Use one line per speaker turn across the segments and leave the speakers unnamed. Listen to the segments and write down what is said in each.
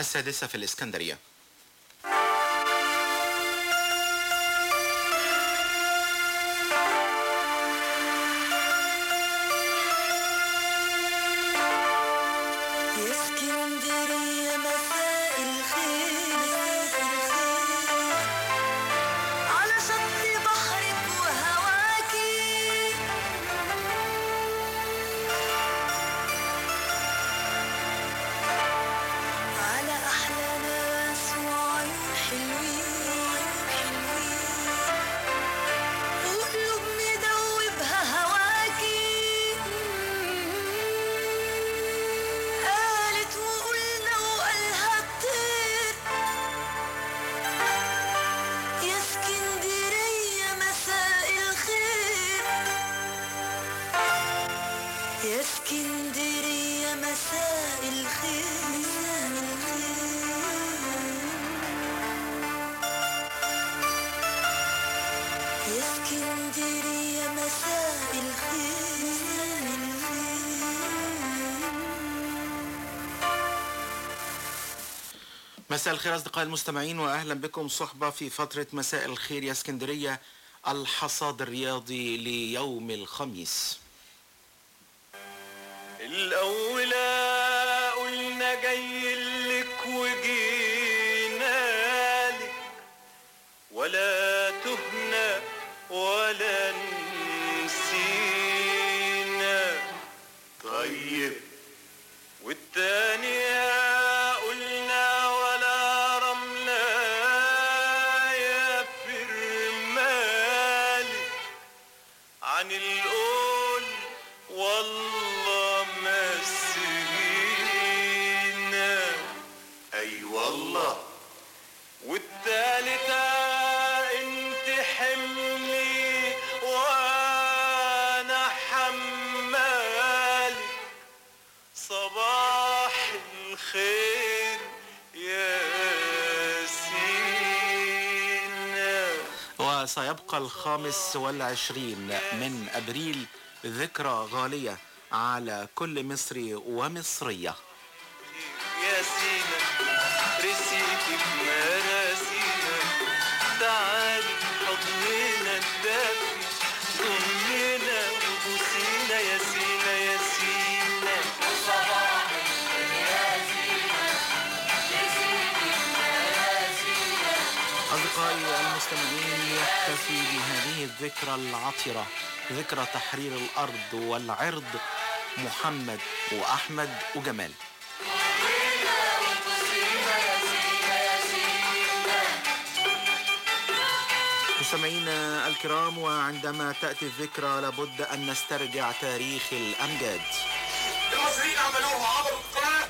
السادسة في الإسكندرية
يا اسكندرية مساء الخير على شط بحرك وهواكي على أحلى ناس وعيون حلوين وقلوب مدوبها هواكي قالت وقلنا وقالها الطير يا اسكندرية مساء الخير يا اسكندرية مساء الخير يا اسكندرية مساء الخير
مساء الخير أصدقائي المستمعين وأهلا بكم صحبة في فترة مساء الخير يا اسكندرية الحصاد الرياضي ليوم الخميس
الأولى قلنا جاي لك وجينا لك ولا تهنا ولا نسينا طيب والتانية قلنا ولا رملة يا فرمالك عن القول والله ما سهينا اي والله والتالتة انت حملي وانا حمالك صباح الخير يا سينا
وسيبقى الخامس والعشرين من أبريل ذكرى غالية على كل مصري ومصرية
يا سينا رسيتك مراسينا تعالي حضننا الدافي ضمنا وبوسينا يا سينا يا سينا
أصدقائي المستمعين يحتفي بهذه الذكرى العطرة ذكرى تحرير الأرض والعرض محمد وأحمد وجمال مستمعينا الكرام وعندما تأتي الذكرى لابد أن نسترجع تاريخ الأمجاد
المصريين عملوها وعبروا القناة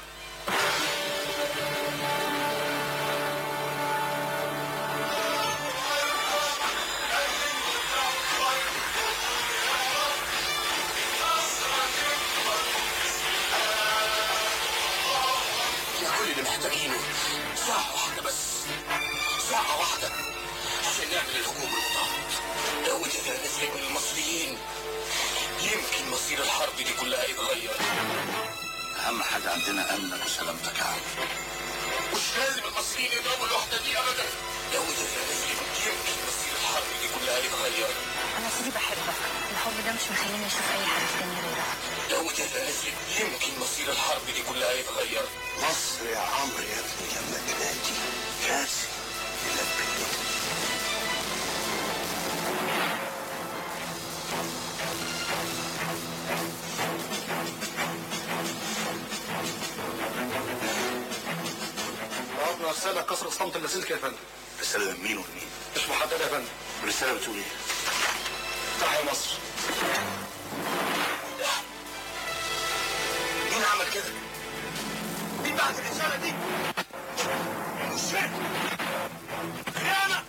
احنا كل اللي محتاجينه ساعة واحدة بس ساعة واحدة عشان نعمل الهجوم المضاد لو قدرنا نسلك من المصريين يمكن مصير الحرب دي كلها يتغير أهم حاجة عندنا أمنك وسلامتك يا عم مش لازم المصريين يضربوا الوحدة دي أبدا لو قدرنا نسلك يمكن مصير الحرب دي كلها يتغير
انا سيدي بحبك الحب ده مش مخليني اشوف اي حد تاني غيرك
لو قدرنا نسلك يمكن مصير الحرب دي كلها يتغير مصر يا عمرو يا ابني لما تنادي لازم نلبي
طلبنا رسالة كسر صمت اللاسلكي يا فندم
رسالة لمين ولمين؟
مش محددة يا فندم
الرسالة بتقول ايه؟
تحيا مصر
مين عمل كده؟ مين بعت الرسالة دي؟ مش فاهم خيانة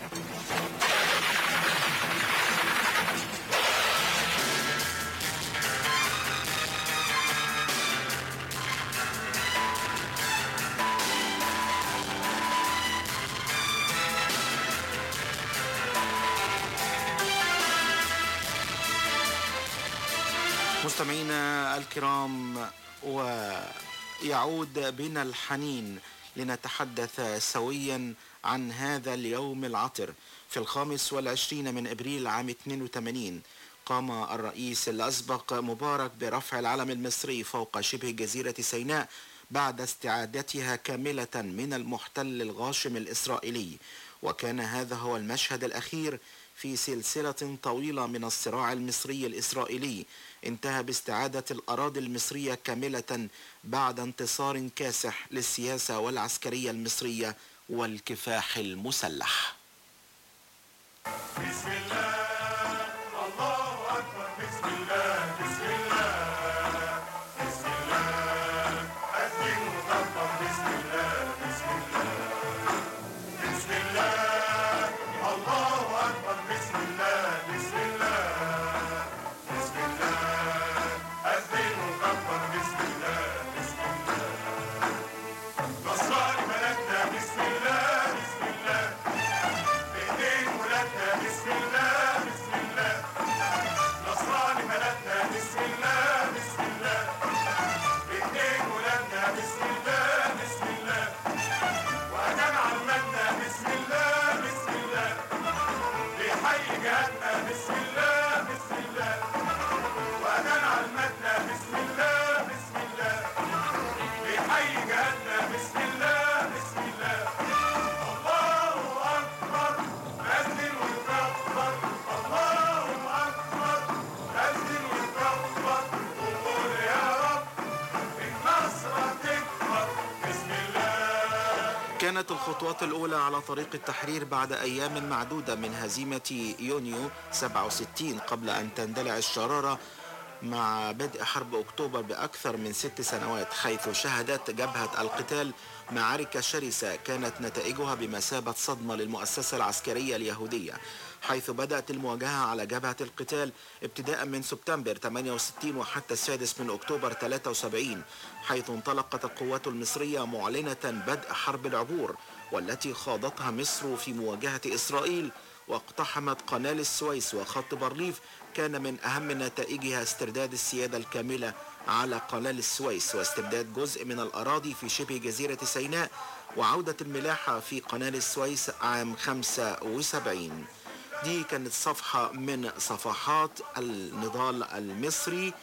مستمعينا الكرام ويعود بنا الحنين لنتحدث سويا عن هذا اليوم العطر في الخامس والعشرين من إبريل عام 82 قام الرئيس الأسبق مبارك برفع العلم المصري فوق شبه جزيرة سيناء بعد استعادتها كاملة من المحتل الغاشم الإسرائيلي وكان هذا هو المشهد الأخير في سلسلة طويلة من الصراع المصري الإسرائيلي انتهى باستعادة الأراضي المصرية كاملة بعد انتصار كاسح للسياسة والعسكرية المصرية والكفاح المسلح
بسم الله الله أكبر بسم الله بسم الله بسم الله الدين مطبق بسم الله بسم الله بسم الله الله أكبر بسم الله بسم الله بسم الله الدين مطبق بسم الله بسم الله نصراني بلدنا بسم الله بسم الله بإيدين ولادنا بسم الله بسم الله نصراني بلدنا بسم الله بسم الله بإيدين ولادنا بسم الله بسم الله وأدام عمتنا بسم الله بسم الله بيحيي جهاتنا بسم الله بسم الله وأدام عمتنا بسم الله بسم الله بيحيي جهاتنا بسم الله بسم الله الله أكبر أذن ويكبر الله أكبر أذن ويكبر وقول يا رب النصر تكبر بسم الله
كانت الخطوات الأولى على طريق التحرير بعد أيام معدودة من هزيمة يونيو 67 قبل أن تندلع الشرارة مع بدء حرب أكتوبر بأكثر من ست سنوات حيث شهدت جبهة القتال معارك شرسة كانت نتائجها بمثابة صدمة للمؤسسة العسكرية اليهودية حيث بدأت المواجهة على جبهة القتال ابتداء من سبتمبر 68 وحتى السادس من أكتوبر 73 حيث انطلقت القوات المصرية معلنة بدء حرب العبور والتي خاضتها مصر في مواجهة إسرائيل واقتحمت قناة السويس وخط بارليف كان من أهم نتائجها استرداد السيادة الكاملة على قناة السويس واسترداد جزء من الأراضي في شبه جزيرة سيناء وعودة الملاحة في قناة السويس عام 75 دي كانت صفحة من صفحات النضال المصري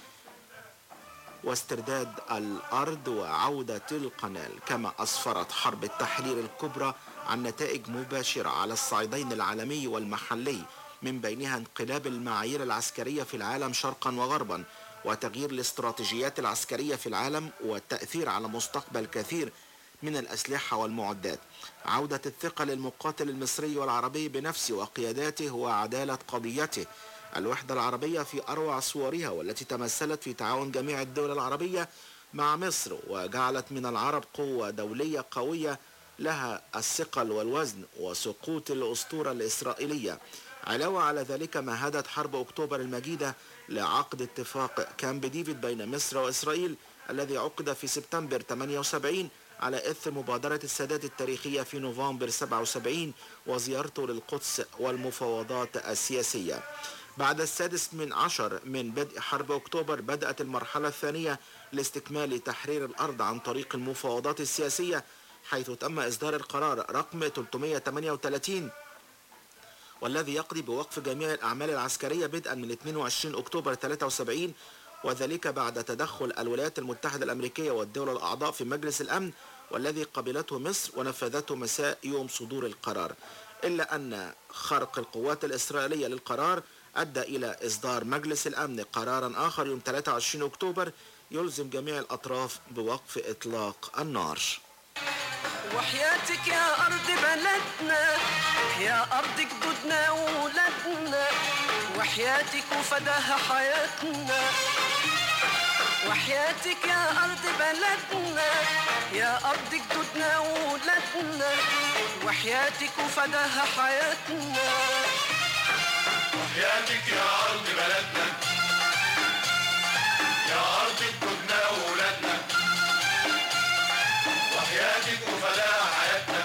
واسترداد الأرض وعودة القنال كما أسفرت حرب التحرير الكبرى عن نتائج مباشرة على الصعيدين العالمي والمحلي من بينها انقلاب المعايير العسكرية في العالم شرقا وغربا وتغيير الاستراتيجيات العسكرية في العالم والتأثير على مستقبل كثير من الأسلحة والمعدات عودة الثقة للمقاتل المصري والعربي بنفسه وقياداته وعدالة قضيته الوحدة العربية في أروع صورها والتي تمثلت في تعاون جميع الدول العربية مع مصر وجعلت من العرب قوة دولية قوية لها الثقل والوزن وسقوط الأسطورة الإسرائيلية علاوة على ذلك مهدت حرب أكتوبر المجيدة لعقد اتفاق كامب ديفيد بين مصر وإسرائيل الذي عقد في سبتمبر 78 على إثر مبادرة السادات التاريخية في نوفمبر 77 وزيارته للقدس والمفاوضات السياسية بعد السادس من عشر من بدء حرب أكتوبر بدأت المرحلة الثانية لاستكمال تحرير الأرض عن طريق المفاوضات السياسية حيث تم إصدار القرار رقم 338 والذي يقضي بوقف جميع الأعمال العسكرية بدءا من 22 أكتوبر 73 وذلك بعد تدخل الولايات المتحدة الأمريكية والدول الأعضاء في مجلس الأمن والذي قبلته مصر ونفذته مساء يوم صدور القرار إلا أن خرق القوات الإسرائيلية للقرار أدى إلى إصدار مجلس الأمن قرارا آخر يوم 23 أكتوبر يلزم جميع الأطراف بوقف إطلاق النار
وحياتك يا أرض بلدنا يا أرض جدودنا وولادنا وحياتك وفداها حياتنا وحياتك يا أرض بلدنا يا أرض جدودنا وولادنا وحياتك وفداها حياتنا
وحياتك يا أرض بلدنا يا أرض جدودنا وولادنا وحياتك وفداها حياتنا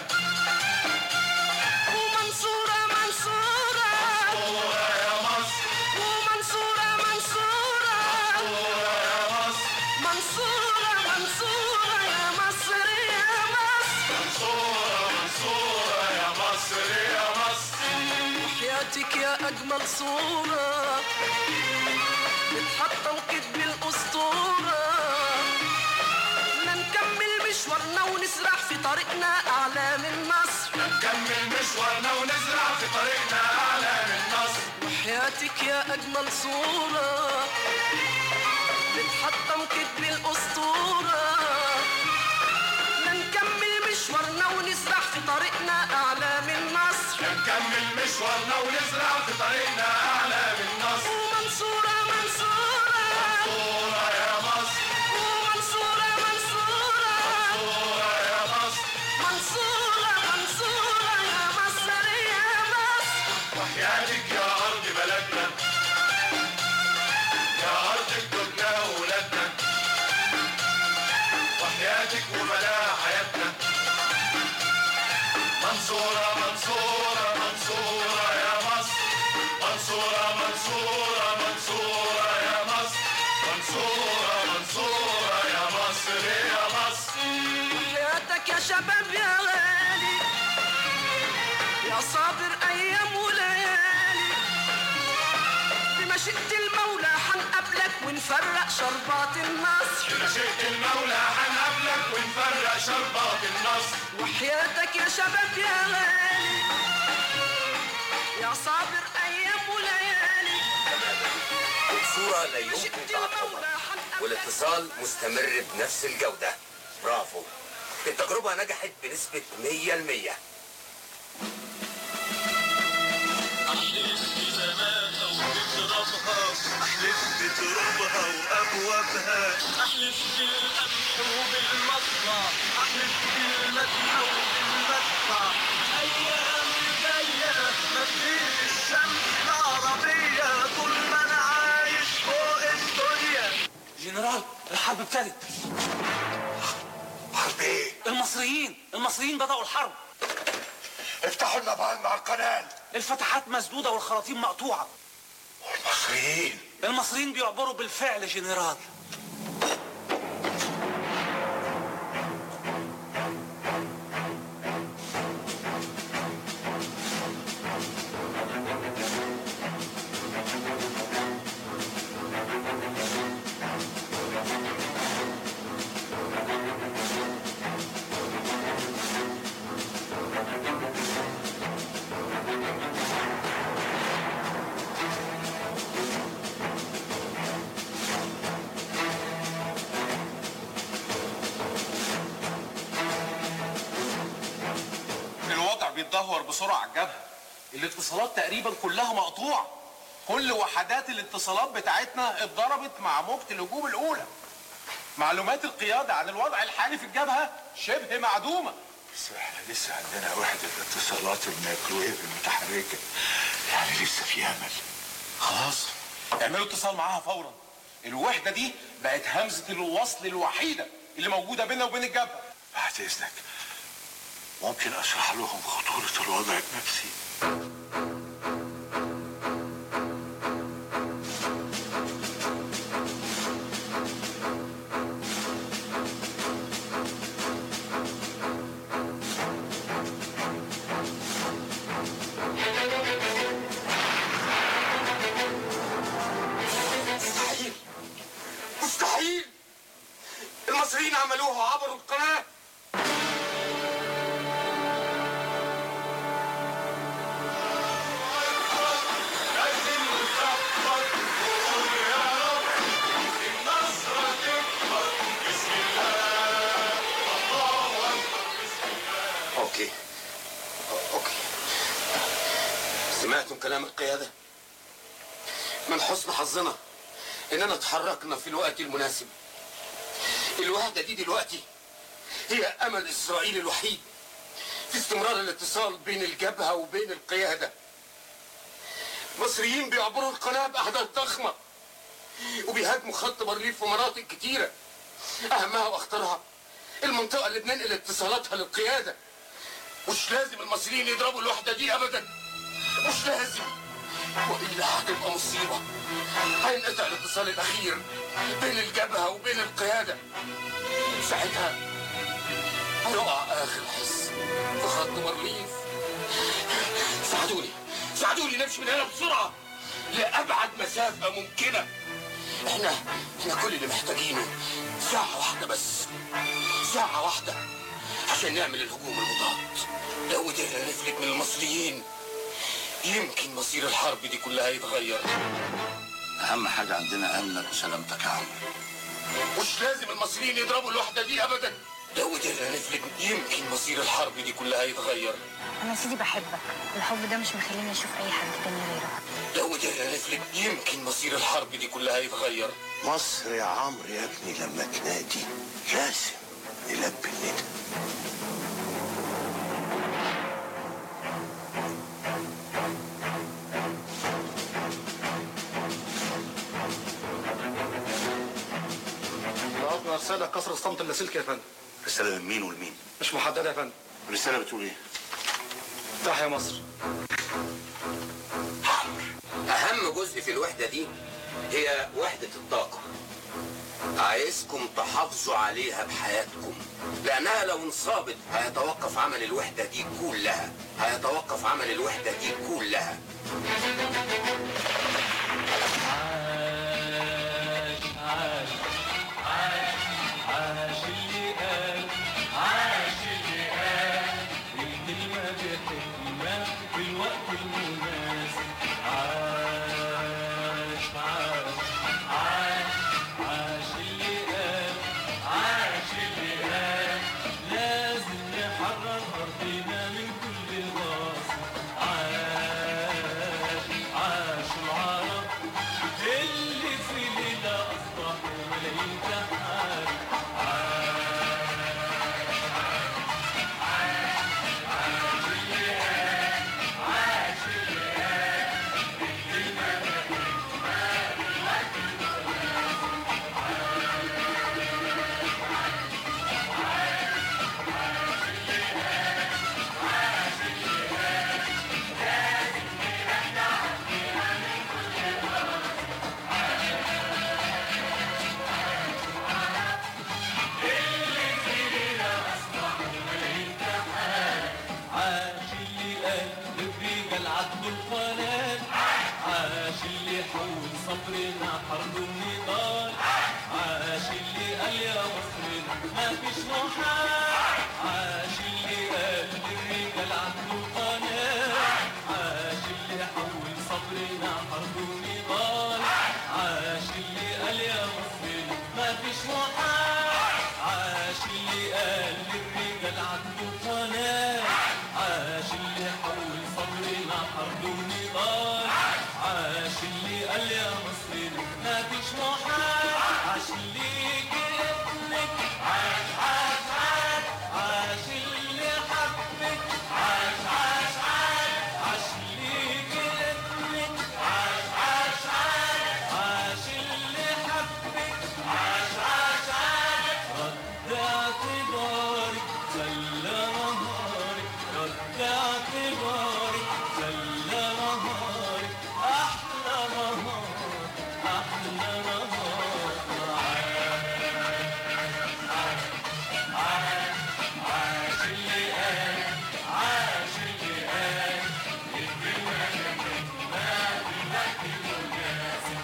ومنصورة منصورة
صورة يا مصر
ومنصورة منصورة
صورة يا مصر
منصورة منصورة يا مصر يا مصر أجمل صورة بتحطم كدب الأسطورة ما نكمل مشوارنا ونسرح في طريقنا أعلام النصر
نكمل مشوارنا ونزرع في طريقنا أعلام النصر
وحياتك يا أجمل صورة بتحطم كدب الأسطورة ما نكمل مشوارنا ونسرح في طريقنا أعلام النصر
نكمل مشوارنا ونزرع في طريقنا أعلام النصر
ومنصورة منصورة
صورة يا مصر
ومنصورة منصورة
صورة يا مصر
منصورة منصورة يا مصر يا مصر
وحياتك يا أرض بلدنا يا أرض جدودنا وولادنا وحياتك وبلاها حياتنا منصورة منصورة منصورة يا مصر منصورة منصورة منصورة يا مصر منصورة منصورة يا مصر يا مصر
حياتك يا شباب يا غالي يا صابر ايام وليالي بمشيئة المولى حنقابلك ونفرق شربات النصر
مشيئة المولى هنقابلك ونفرق شربات النصر
وحياتك يا شباب يا غالي يا صابر ايام وليالي
الصورة لا يمكن تعقبها والاتصال مستمر بنفس الجودة برافو التجربة نجحت بنسبة 100%
احلف بترابها وابوابها احلف بالقمح وبالمصنع احلف بالمدفع وبالمدفع ايام جايه مفيش الشمس العربيه طول ما انا عايش فوق الدنيا
جنرال الحرب ابتدت
حرب ايه؟
المصريين المصريين بدأوا الحرب
افتحوا لنا بقى مع القناه
الفتحات مسدودة والخراطيم مقطوعة
المصريين
المصريين بيعبروا بالفعل جنرال
الوضع بيتدهور بسرعة على الجبهة الاتصالات تقريبا كلها مقطوعة كل وحدات الاتصالات بتاعتنا اتضربت مع موجة الهجوم الأولى معلومات القيادة عن الوضع الحالي في الجبهة شبه معدومة
بس احنا لسه عندنا وحدة اتصالات الميكرويف المتحركة يعني لسه في امل
خلاص اعملوا اتصال معاها فورا الوحدة دي بقت همزة الوصل الوحيدة اللي موجودة بيننا وبين الجبهة
بعد اذنك ممكن اشرح لهم خطورة الوضع النفسي
مستحيل مستحيل المصريين عملوها وعبروا القناة اوكي اوكي سمعتم كلام القيادة من حسن حظنا اننا تحركنا في الوقت المناسب الوحدة دي دلوقتي هي امل اسرائيل الوحيد في استمرار الاتصال بين الجبهة وبين القيادة مصريين بيعبروا القناة بأعداد ضخمة وبيهاجموا خط بارليف في مناطق كتيرة أهمها وأخطرها المنطقة اللي بننقل اتصالاتها للقيادة مش لازم المصريين يضربوا الوحدة دي أبدا مش لازم وإلا هتبقى مصيبة هينقطع الاتصال الأخير بين الجبهة وبين القيادة ساعتها هيقع آخر حس في خط مرليف ساعدوني ساعدوني نمشي من هنا بسرعة لأبعد مسافة ممكنة احنا احنا كل اللي محتاجينه ساعة واحدة بس ساعة واحدة عشان نعمل الهجوم المضاد لو قدرنا نفلت من المصريين يمكن مصير الحرب دي كلها يتغير
اهم حاجه عندنا امنك وسلامتك يا عمرو
مش لازم المصريين يضربوا الوحدة دي أبدا لو قدرنا نفلت يمكن مصير الحرب دي كلها يتغير
انا يا سيدي بحبك الحب ده مش مخليني اشوف اي حد تاني غيرك
لو قدرنا نفلت يمكن مصير الحرب دي كلها يتغير
مصر يا عمرو يا ابني لما تنادي لازم نلبي الندى
بعتنا رسالة كسر الصمت اللاسلكي يا فندم
رسالة من مين ولمين؟
مش محددة يا فندم
الرسالة بتقول ايه؟
تحيا مصر
أهم جزء في الوحدة دي هي وحدة الطاقة عايزكم تحافظوا عليها بحياتكم لأنها لو انصابت هيتوقف عمل الوحدة دي كلها هيتوقف عمل الوحدة دي كلها
عاش عاش عاش اللي قال عاش اللي قال الكلمة بحكمة في الوقت المناسب عاش عاش عاش عاش اللي قال عاش اللي قال لازم نحرر أرضنا من كل غاصب عاش عاش العرب اللي في ليلة أصبحوا ملايين تحارب عاش اللي قال للرجال عدوا القناة عاش اللي حول صبرنا حرب النضال عاش اللي قال يا مصرنا ما فيش محال عاش اللي قال للرجال عدوا القناة عاش اللي حول صبرنا حرب النضال عاش اللي قال يا مصرنا ما فيش محال عاش اللي قال للرجال عدوا القناة عاش اللي حول صبرنا حرب ونضال عاش اللي قال يا مصرنا ما فيش محال عاش اللي جبنك عاش عاش عاش عاش اللي حبك عاش عاش عاش عاش اللي جبنك عاش عاش عاش عاش اللي حبك عاش عاش عاش رد اعتبارك خلى نهارك رد اعتبارك خلى نهارك احلى نهار احلى نهار عاش عاش اللي قال عاش اللي قال الدنيا كانت ما في الوقت المناسب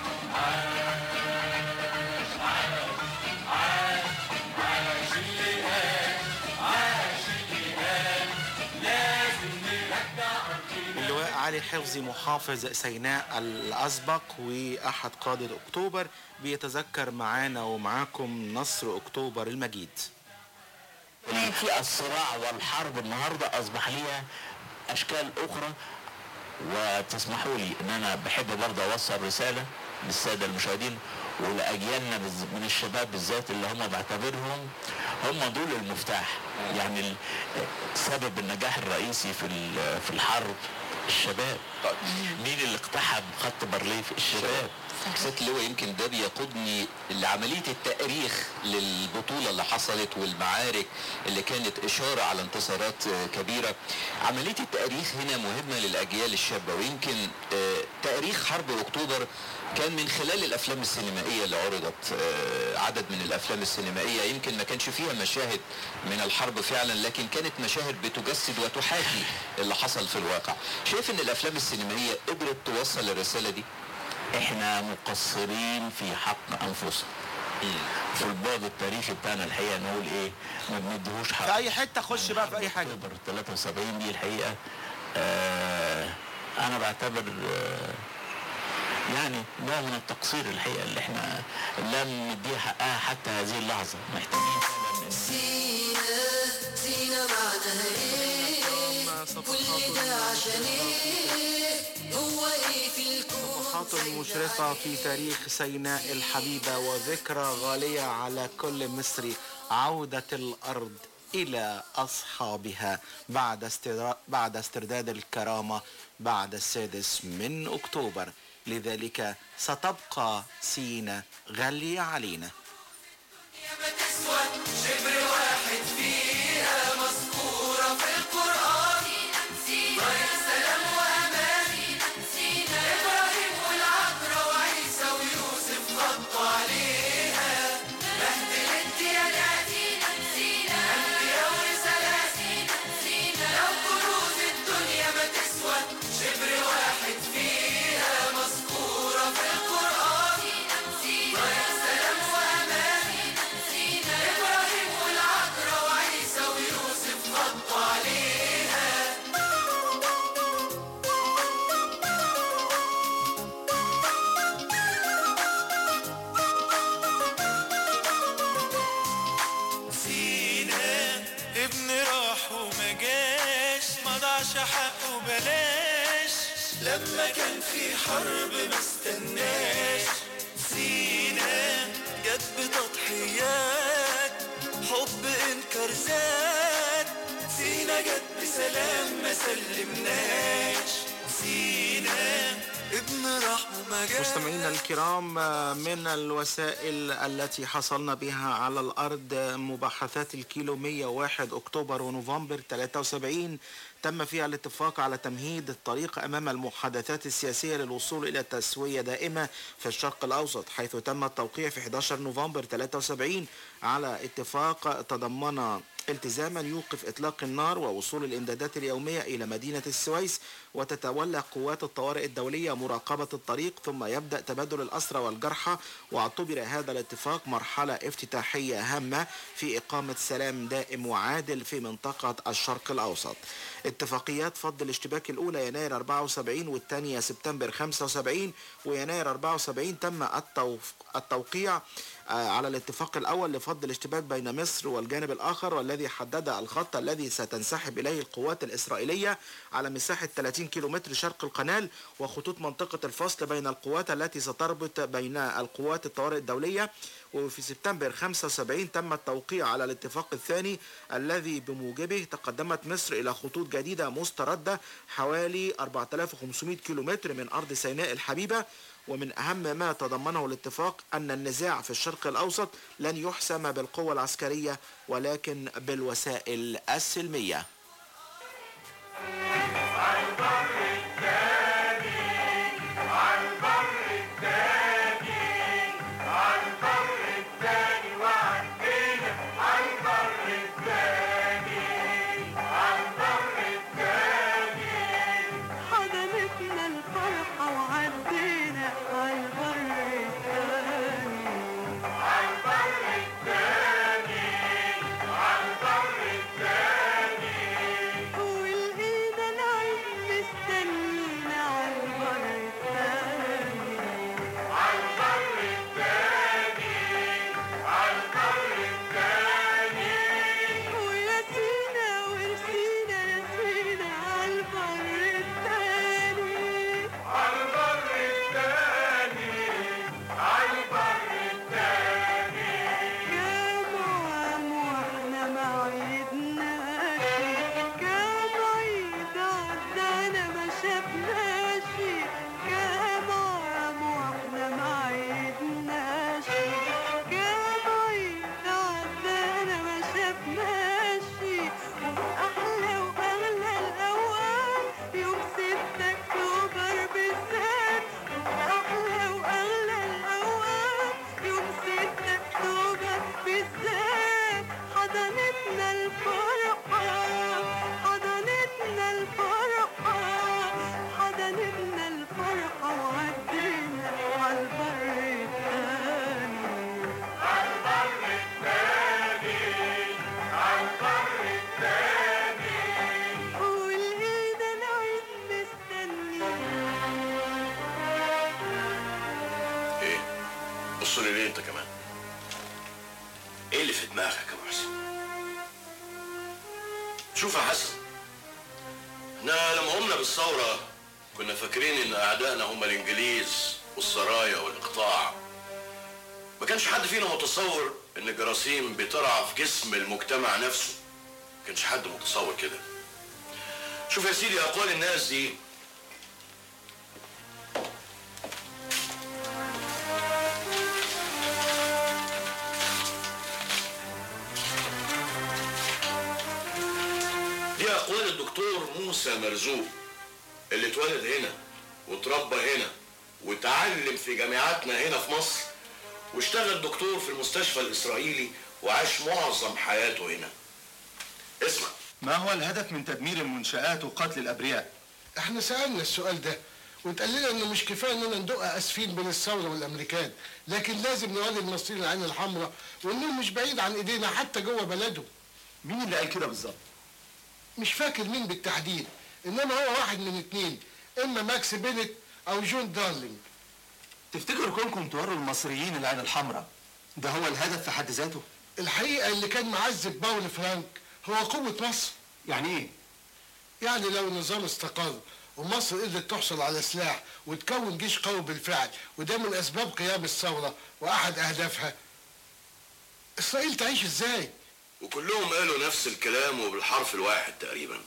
عاش عاش عاش عاش اللي قال عاش اللي قال لازم نرجع أرضنا
اللواء علي حفظي محافظ سيناء الأسبق وأحد قادة أكتوبر بيتذكر معانا ومعاكم نصر أكتوبر المجيد
في الصراع والحرب النهارده اصبح ليها اشكال اخرى وتسمحوا لي ان انا بحب برضه اوصل رساله للساده المشاهدين ولاجيالنا بالز- من الشباب بالذات اللي هم بعتبرهم هم دول المفتاح يعني ال- سبب النجاح الرئيسي في ال- في الحرب الشباب مين اللي اقتحم خط بارليف الشباب
ست لواء يمكن ده بيقودني لعملية التأريخ للبطولة اللي حصلت والمعارك اللي كانت إشارة على انتصارات آه، كبيرة عملية التأريخ هنا مهمة للأجيال الشابة ويمكن آه، تأريخ حرب أكتوبر كان من خلال الافلام السينمائيه اللي عرضت آه، عدد من الافلام السينمائيه يمكن ما كانش فيها مشاهد من الحرب فعلا لكن كانت مشاهد بتجسد وتحاكي اللي حصل في الواقع شايف ان الافلام السينمائيه قدرت توصل الرساله دي
احنا مقصرين في حق انفسنا في البعد التاريخي بتاعنا الحقيقه نقول ايه ما بنديهوش حق
في اي حته خش بقى في اي حاجه
اكتوبر 73 دي الحقيقه آه انا بعتبر آه يعني نوع من التقصير الحقيقه اللي احنا لم نديها حقها حتى هذه اللحظه محتاجين فعلا إن-
سينا سينا معناها ايه كل ده عشان ايه هو ايه في الكون
صفحات مشرقة في تاريخ سيناء الحبيبة وذكرى غالية على كل مصري عودة الأرض إلى أصحابها بعد استدرا- بعد استرداد الكرامة بعد السادس من أكتوبر لذلك ستبقى سينا غالية علينا
ما تسوى شبر واحد فيها مذكورة في القرآن طريق سلام وأمان إبراهيم والعذراء وعيسى ويوسف غطوا عليها مهد الديانات أنبياء ورسالات لو كنوز الدنيا ما تسوى شبر واحد فيها مذكورة في القرآن طريق سلام وأمان إبراهيم والعذراء وعيسى ويوسف غطوا عليها
سينا ابن راح وما جاش ما ضاعش حقه بلاش لما كان في حرب ما استناش سينا جت بتضحيات حب انكر زاد سينا جت بسلام ما سلمناش سينا ابن راح وما جاش
مستمعينا الكرام من الوسائل التي حصلنا بها على الأرض مباحثات الكيلو 101 أكتوبر ونوفمبر 73 تم فيها الاتفاق على تمهيد الطريق أمام المحادثات السياسية للوصول إلى تسوية دائمة في الشرق الأوسط حيث تم التوقيع في 11 نوفمبر 73 على اتفاق تضمن التزاما يوقف إطلاق النار ووصول الإمدادات اليومية إلى مدينة السويس وتتولى قوات الطوارئ الدولية مراقبة الطريق ثم يبدأ تبادل الأسرى والجرحى واعتبر هذا الاتفاق مرحلة افتتاحية هامة في إقامة سلام دائم وعادل في منطقة الشرق الأوسط اتفاقيات فض الاشتباك الأولى يناير 74 والثانية سبتمبر 75 ويناير 74 تم التوف- التوقيع آه، على الاتفاق الأول لفض الاشتباك بين مصر والجانب الآخر والذي حدد الخط الذي ستنسحب إليه القوات الإسرائيلية على مساحة 30 كيلومتر شرق القنال وخطوط منطقة الفصل بين القوات التي ستربط بين القوات الطوارئ الدولية وفي سبتمبر 75 تم التوقيع على الاتفاق الثاني الذي بموجبه تقدمت مصر إلى خطوط جديدة مستردة حوالي 4500 كيلومتر من أرض سيناء الحبيبة ومن أهم ما تضمنه الاتفاق أن النزاع في الشرق الأوسط لن يحسم بالقوة العسكرية ولكن بالوسائل السلمية
حضنتنا الفرحة وعدينا عالبر التاني عالبر التاني عالبر التاني ولقينا
لي ليه انت كمان ايه اللي في دماغك يا ابو حسين شوف يا حسن احنا لما قمنا بالثوره كنا فاكرين ان اعدائنا هم الانجليز والسرايا والاقطاع ما كانش حد فينا متصور ان الجراثيم بترعى في جسم المجتمع نفسه ما كانش حد متصور كده شوف يا سيدي اقوال الناس دي دي اقوال الدكتور موسى مرزوق اللي اتولد هنا واتربى هنا وتعلم في جامعاتنا هنا في مصر واشتغل دكتور في المستشفى الاسرائيلي وعاش معظم حياته هنا اسمع
ما هو الهدف من تدمير المنشآت وقتل الأبرياء؟
احنا سألنا السؤال ده واتقال لنا انه مش كفايه اننا ندق اسفين بين الثوره والامريكان لكن لازم نولي المصريين العين الحمراء وانهم مش بعيد عن ايدينا حتى جوه بلدهم
مين اللي قال كده بالظبط؟
مش فاكر مين بالتحديد انما هو واحد من اتنين اما ماكس بينت او جون دارلينج
تفتكروا كونكم توروا المصريين العين الحمراء ده هو الهدف في حد ذاته؟
الحقيقه اللي كان معذب باول فرانك هو قوه مصر
يعني ايه؟
يعني لو النظام استقر ومصر قدرت تحصل على سلاح وتكون جيش قوي بالفعل وده من اسباب قيام الثوره واحد اهدافها اسرائيل تعيش ازاي؟
وكلهم قالوا نفس الكلام وبالحرف الواحد تقريبا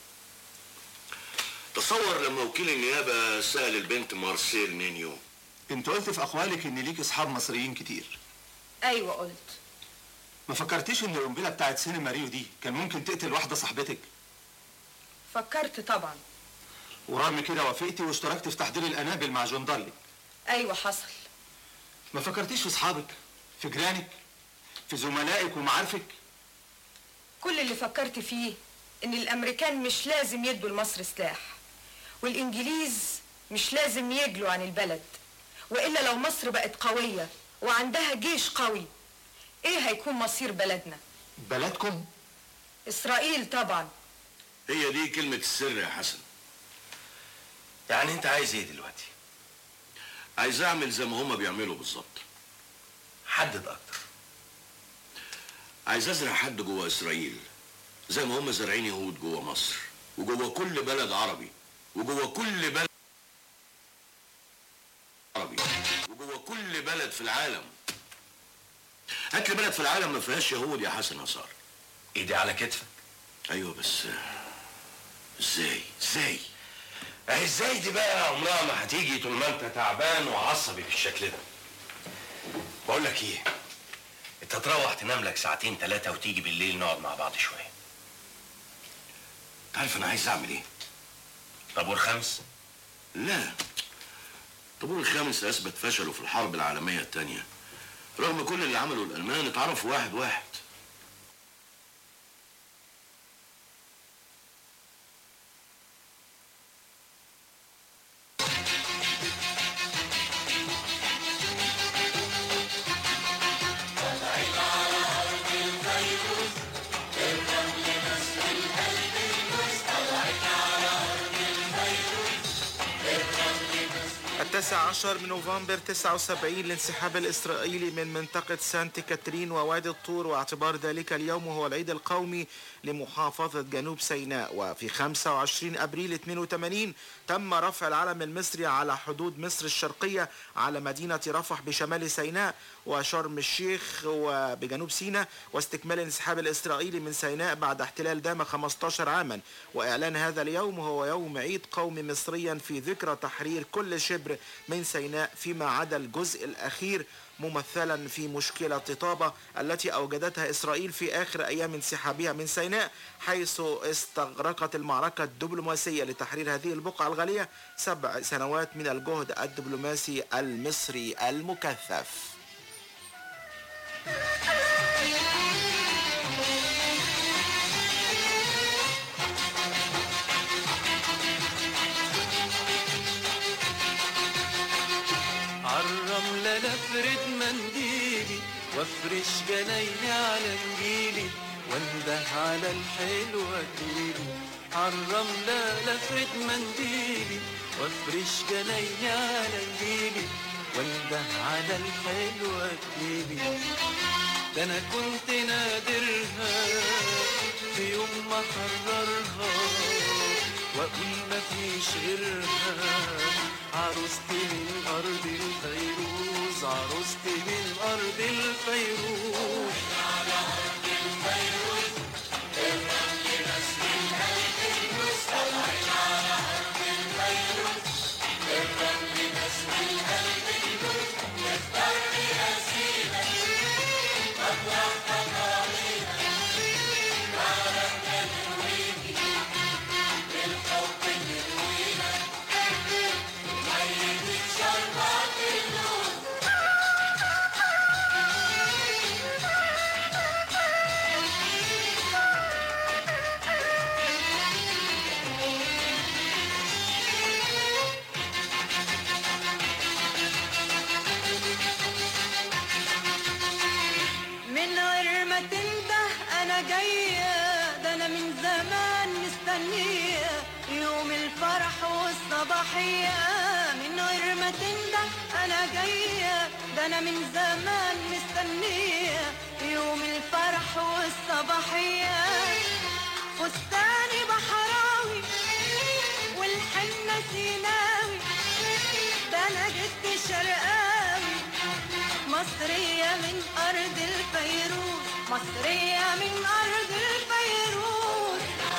تصور لما وكيل النيابة سأل البنت مارسيل نينيو
انت قلت في اقوالك ان ليك اصحاب مصريين كتير
ايوه قلت
ما فكرتيش ان القنبله بتاعت سينما ريو دي كان ممكن تقتل واحده صاحبتك
فكرت طبعا
ورغم كده وافقتي واشتركت في تحضير الانابل مع جون دارلي
ايوه حصل
ما فكرتيش في اصحابك في جيرانك في زملائك ومعارفك
كل اللي فكرت فيه ان الامريكان مش لازم يدوا لمصر سلاح والانجليز مش لازم يجلوا عن البلد والا لو مصر بقت قويه وعندها جيش قوي ايه هيكون مصير بلدنا
بلدكم
اسرائيل طبعا
هي دي كلمة السر يا حسن
يعني انت عايز ايه دلوقتي
عايز اعمل زي ما هما بيعملوا بالظبط
حدد اكتر
عايز ازرع حد جوه اسرائيل زي ما هما زارعين يهود جوه مصر وجوه كل بلد عربي وجوه كل بلد عربي وجوه كل بلد في العالم هات لي بلد في العالم ما فيهاش يهود يا حسن نصار
ايدي على كتفك
ايوه بس ازاي ازاي
اهي ازاي دي بقى عمرها ما هتيجي طول ما انت تعبان وعصبي بالشكل ده بقول لك ايه انت تروح تنام لك ساعتين ثلاثه وتيجي بالليل نقعد مع بعض شويه
عارف انا عايز اعمل ايه
طابور خمس
لا الطابور الخامس اثبت فشله في الحرب العالميه الثانيه رغم كل اللي عمله الالمان اتعرفوا واحد واحد
التاسع عشر من نوفمبر 79 الانسحاب الإسرائيلي من منطقة سانت كاترين ووادي الطور واعتبار ذلك اليوم هو العيد القومي لمحافظة جنوب سيناء وفي 25 أبريل 82 تم رفع العلم المصري على حدود مصر الشرقية على مدينة رفح بشمال سيناء وشرم الشيخ وبجنوب سيناء واستكمال الانسحاب الإسرائيلي من سيناء بعد احتلال دام 15 عاما وإعلان هذا اليوم هو يوم عيد قومي مصريا في ذكرى تحرير كل شبر من سيناء فيما عدا الجزء الأخير ممثلا في مشكلة طابة التي أوجدتها إسرائيل في آخر أيام انسحابها من سيناء حيث استغرقت المعركة الدبلوماسية لتحرير هذه البقعة الغالية سبع سنوات من الجهد الدبلوماسي المصري المكثف
عالرملة نفرد منديلي وافرش جنايني على نجيلي وانده على الحلوة تيلي عالرملة نفرد منديلي وافرش جنايني على نجيلي وانده على الحلوة تجيلي ده انا كنت نادرها في يوم ما حررها واقول مفيش غيرها عروستي من ارض الفيروز عروستي من ارض الفيروز على ارض الفيروز الرمل نسل القلب المستقبل على ارض الفيروز الرمل نسل القلب المستقبل نختار رئاسينا مطلع خطاوينا عالمنا نرويجي بالحب نروينا ميت شربات اللون
من غير ما تنده انا جايه ده انا من زمان مستنيه يوم الفرح والصباحيه من غير ما تنده انا جايه ده انا من زمان مستنيه يوم الفرح والصباحيه فستاني بحراوي والحنه سيناوي ده انا جد شرقاوي مصرية من أرض الفيروز مصرية من أرض الفيروز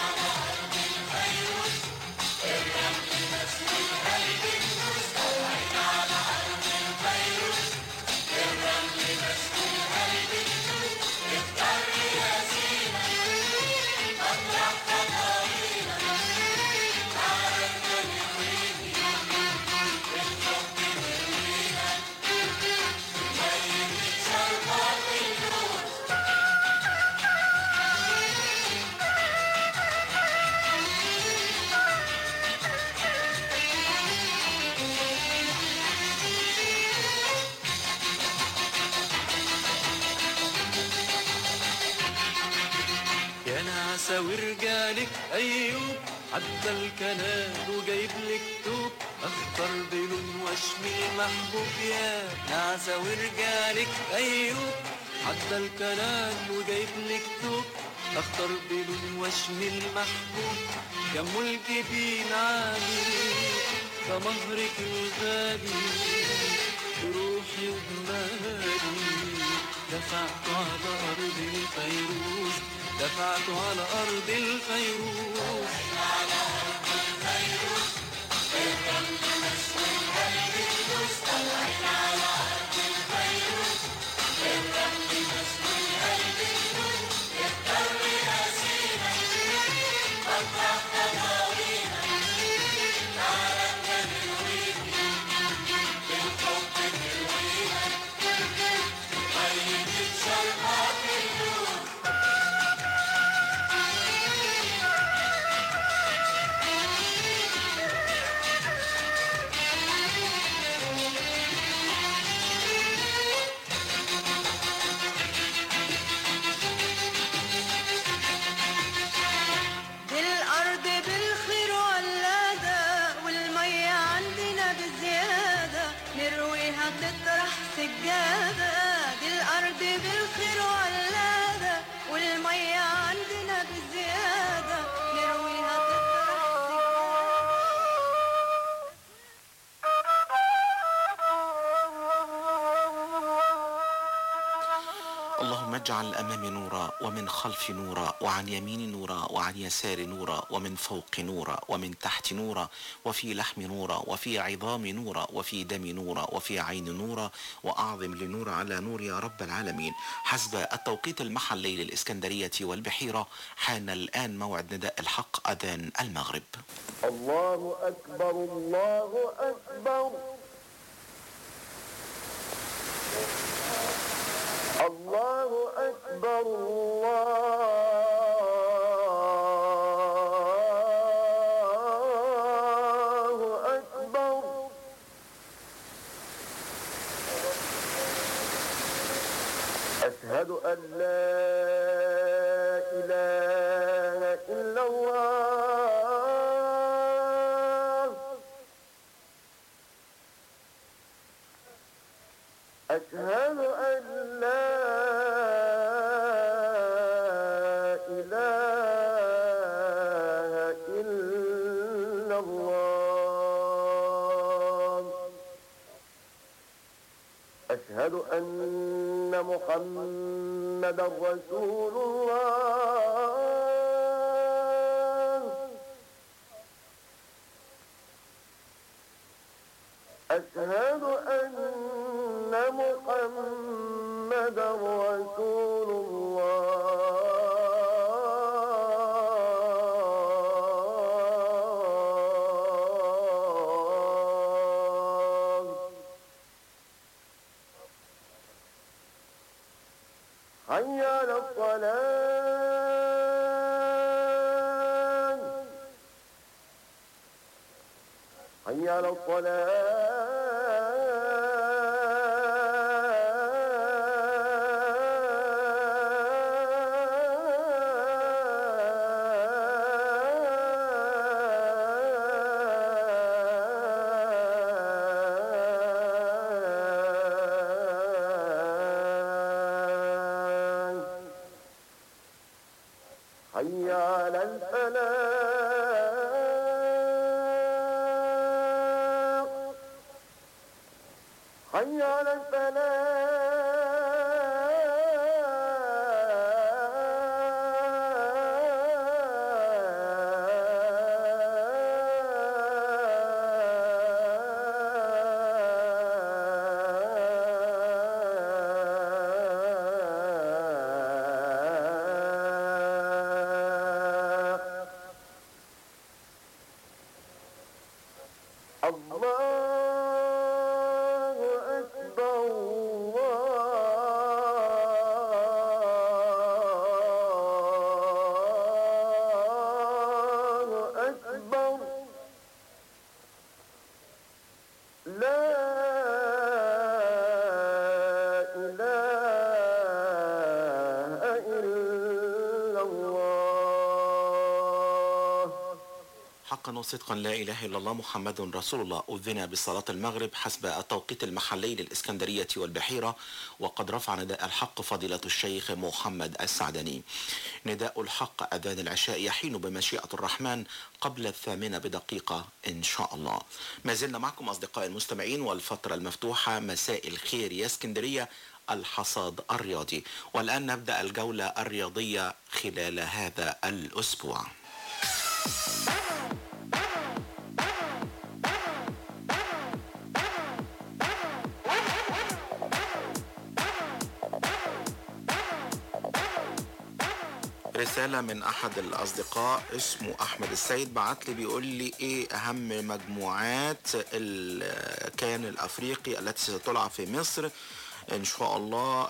يا نعسة ورجالك أيوب عدى الكنال وجايب لك توب أخضر بلون وشمي محبوب يا نعسة ورجالك أيوب عدى الكنال وجايب لك توب أخضر بلون وشمي المحبوب كم الجبين عالي كمهرك الغالي روحي وجمالي دفعت على أرض الفيروز دفعت على أرض الفيروز على أرض الفيروز الرمل مسؤول قلب المستقبل على أرض الفيروز الرمل مسؤول قلب المستقبل اختار رئاسينا مطرح خطاوينا عالمنا نروينا بالحب نروينا ميت شربات اللون
دي الأرض بالخير ولادة والمية عندنا بزيادة نرويها تطرح سجادة دي الأرض بالخير ولادة والمية عندنا بزيادة نرويها تطرح
اللهم اجعل أمامي نورا ومن خلفي نورا وعن يميني نورا وعن يساري نورا ومن فوق نورا ومن تحت نورا وفي لحم نورا وفي عظام نورا وفي دم نورا وفي عين نورا وأعظم لنور على نور يا رب العالمين حسب التوقيت المحلي للإسكندرية والبحيرة حان الآن موعد نداء الحق أذان المغرب
الله أكبر الله أكبر الله أكبر الله أكبر أشهد أن لا إله إلا الله أشهد أن لا إله إلا الله أشهد أن محمدا رسول الله أشهد أن محمدا رسول الله حي على الصلاة حي على الصلاة حي على الفلاح حي على الفلاح الله أكبر الله أكبر لا إله إلا الله
حقا وصدقا لا إله إلا الله محمد رسول الله أذن بصلاة المغرب حسب التوقيت المحلي للإسكندرية والبحيرة وقد رفع نداء الحق فضيلة الشيخ محمد السعدني نداء الحق أذان العشاء يحين بمشيئة الرحمن قبل الثامنة بدقيقة إن شاء الله ما زلنا معكم أصدقائي المستمعين والفترة المفتوحة مساء الخير يا اسكندرية الحصاد الرياضي والآن نبدأ الجولة الرياضية خلال هذا الأسبوع رسالة من أحد الأصدقاء اسمه أحمد السيد بعت لي بيقول لي إيه أهم مجموعات الكيان الأفريقي التي ستلعب في مصر إن شاء الله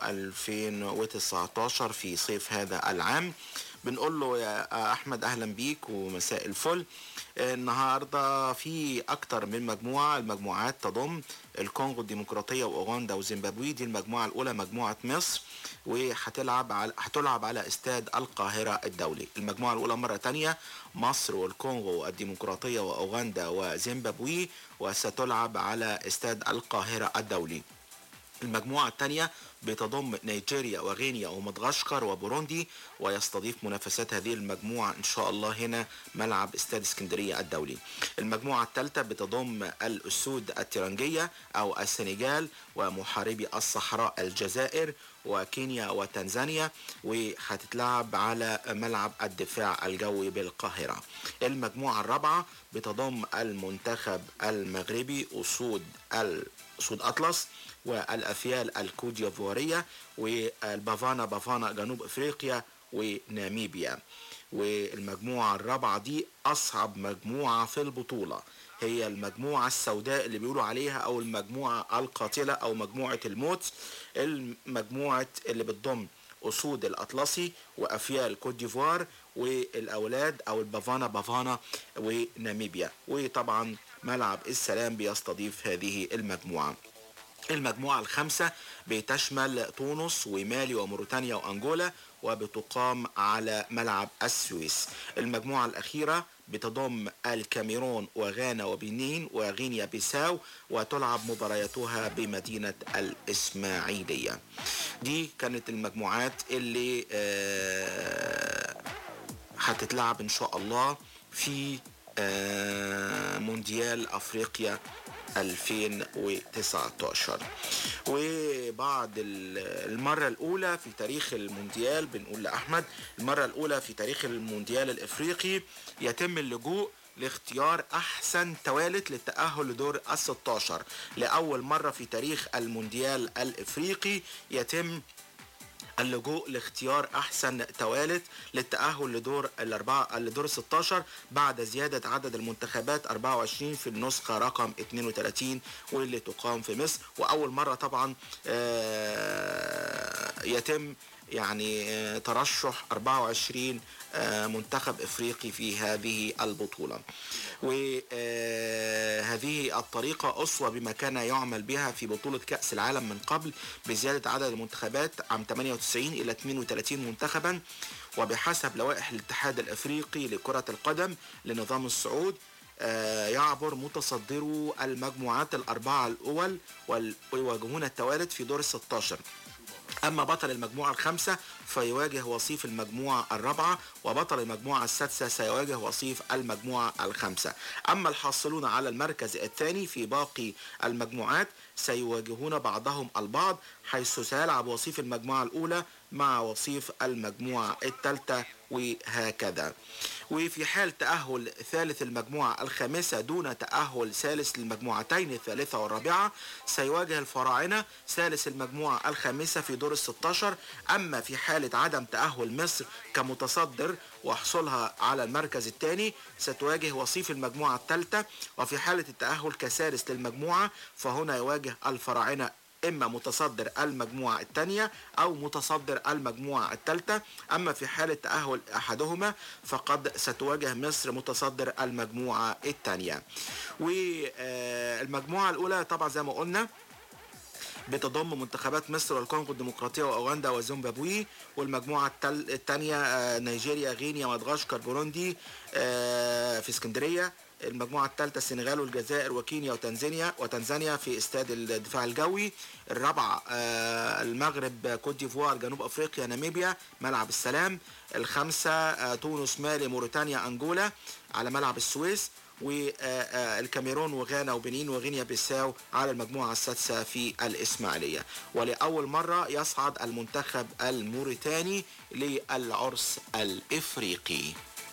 2019 في صيف هذا العام بنقول له يا أحمد أهلا بيك ومساء الفل النهارده في اكتر من مجموعه المجموعات تضم الكونغو الديمقراطيه واوغندا وزيمبابوي دي المجموعه الاولى مجموعه مصر وهتلعب على هتلعب على استاد القاهره الدولي المجموعه الاولى مره تانية مصر والكونغو الديمقراطيه واوغندا وزيمبابوي وستلعب على استاد القاهره الدولي المجموعة الثانية بتضم نيجيريا وغينيا ومدغشقر وبوروندي ويستضيف منافسات هذه المجموعة إن شاء الله هنا ملعب استاد اسكندرية الدولي المجموعة الثالثة بتضم الأسود الترنجية أو السنغال ومحاربي الصحراء الجزائر وكينيا وتنزانيا وهتتلعب على ملعب الدفاع الجوي بالقاهرة المجموعة الرابعة بتضم المنتخب المغربي أسود أسود أطلس والأفيال الكوديفوارية والبافانا بافانا جنوب أفريقيا وناميبيا والمجموعة الرابعة دي أصعب مجموعة في البطولة هي المجموعة السوداء اللي بيقولوا عليها أو المجموعة القاتلة أو مجموعة الموت المجموعة اللي بتضم أسود الأطلسي وأفيال كوت ديفوار والأولاد أو البافانا بافانا وناميبيا وطبعا ملعب السلام بيستضيف هذه المجموعة المجموعة الخامسة بتشمل تونس ومالي وموريتانيا وأنجولا وبتقام على ملعب السويس المجموعة الأخيرة بتضم الكاميرون وغانا وبنين وغينيا بيساو وتلعب مبارياتها بمدينة الإسماعيلية دي كانت المجموعات اللي آه، هتتلعب إن شاء الله في آه، مونديال أفريقيا 2019 وبعد ال- المرة الأولى في تاريخ المونديال بنقول لأحمد المرة الأولى في تاريخ المونديال الإفريقي يتم اللجوء لاختيار أحسن توالت للتأهل لدور ال 16 لأول مرة في تاريخ المونديال الإفريقي يتم اللجوء لاختيار احسن توالت للتاهل لدور الاربعه لدور 16 بعد زياده عدد المنتخبات 24 في النسخه رقم 32 واللي تقام في مصر واول مره طبعا آه، يتم يعني آه، ترشح 24 آه، منتخب افريقي في هذه البطوله وهذه الطريقة أسوة بما كان يعمل بها في بطولة كأس العالم من قبل بزيادة عدد المنتخبات عام 98 إلى 32 منتخبا وبحسب لوائح الاتحاد الأفريقي لكرة القدم لنظام الصعود آه، يعبر متصدرو المجموعات الأربعة الأول وال- ويواجهون التوالد في دور 16 أما بطل المجموعة الخامسة فيواجه وصيف المجموعة الرابعة وبطل المجموعة السادسة سيواجه وصيف المجموعة الخامسة أما الحاصلون على المركز الثاني في باقي المجموعات سيواجهون بعضهم البعض حيث سيلعب وصيف المجموعة الأولى مع وصيف المجموعة الثالثة وهكذا وفي حال تأهل ثالث المجموعة الخامسة دون تأهل ثالث للمجموعتين الثالثة والرابعة سيواجه الفراعنة ثالث المجموعة الخامسة في دور الستاشر أما في حالة عدم تأهل مصر كمتصدر وحصولها على المركز الثاني ستواجه وصيف المجموعة الثالثة وفي حالة التأهل كثالث للمجموعة فهنا يواجه الفراعنة إما متصدر المجموعة الثانية أو متصدر المجموعة الثالثة أما في حالة تأهل أحدهما فقد ستواجه مصر متصدر المجموعة الثانية والمجموعة الأولى طبعا زي ما قلنا بتضم منتخبات مصر والكونغو الديمقراطية وأوغندا وزيمبابوي والمجموعة التل- الثانية آه، نيجيريا غينيا مدغشقر بوروندي آه، في اسكندرية المجموعة الثالثة السنغال والجزائر وكينيا وتنزانيا وتنزانيا في استاد الدفاع الجوي الرابعة آه، المغرب كوت ديفوار جنوب افريقيا ناميبيا ملعب السلام الخامسة آه، تونس مالي موريتانيا انجولا على ملعب السويس والكاميرون وغانا وبنين وغينيا بيساو على المجموعة السادسة في الإسماعيلية ولأول مرة يصعد المنتخب الموريتاني للعرس الإفريقي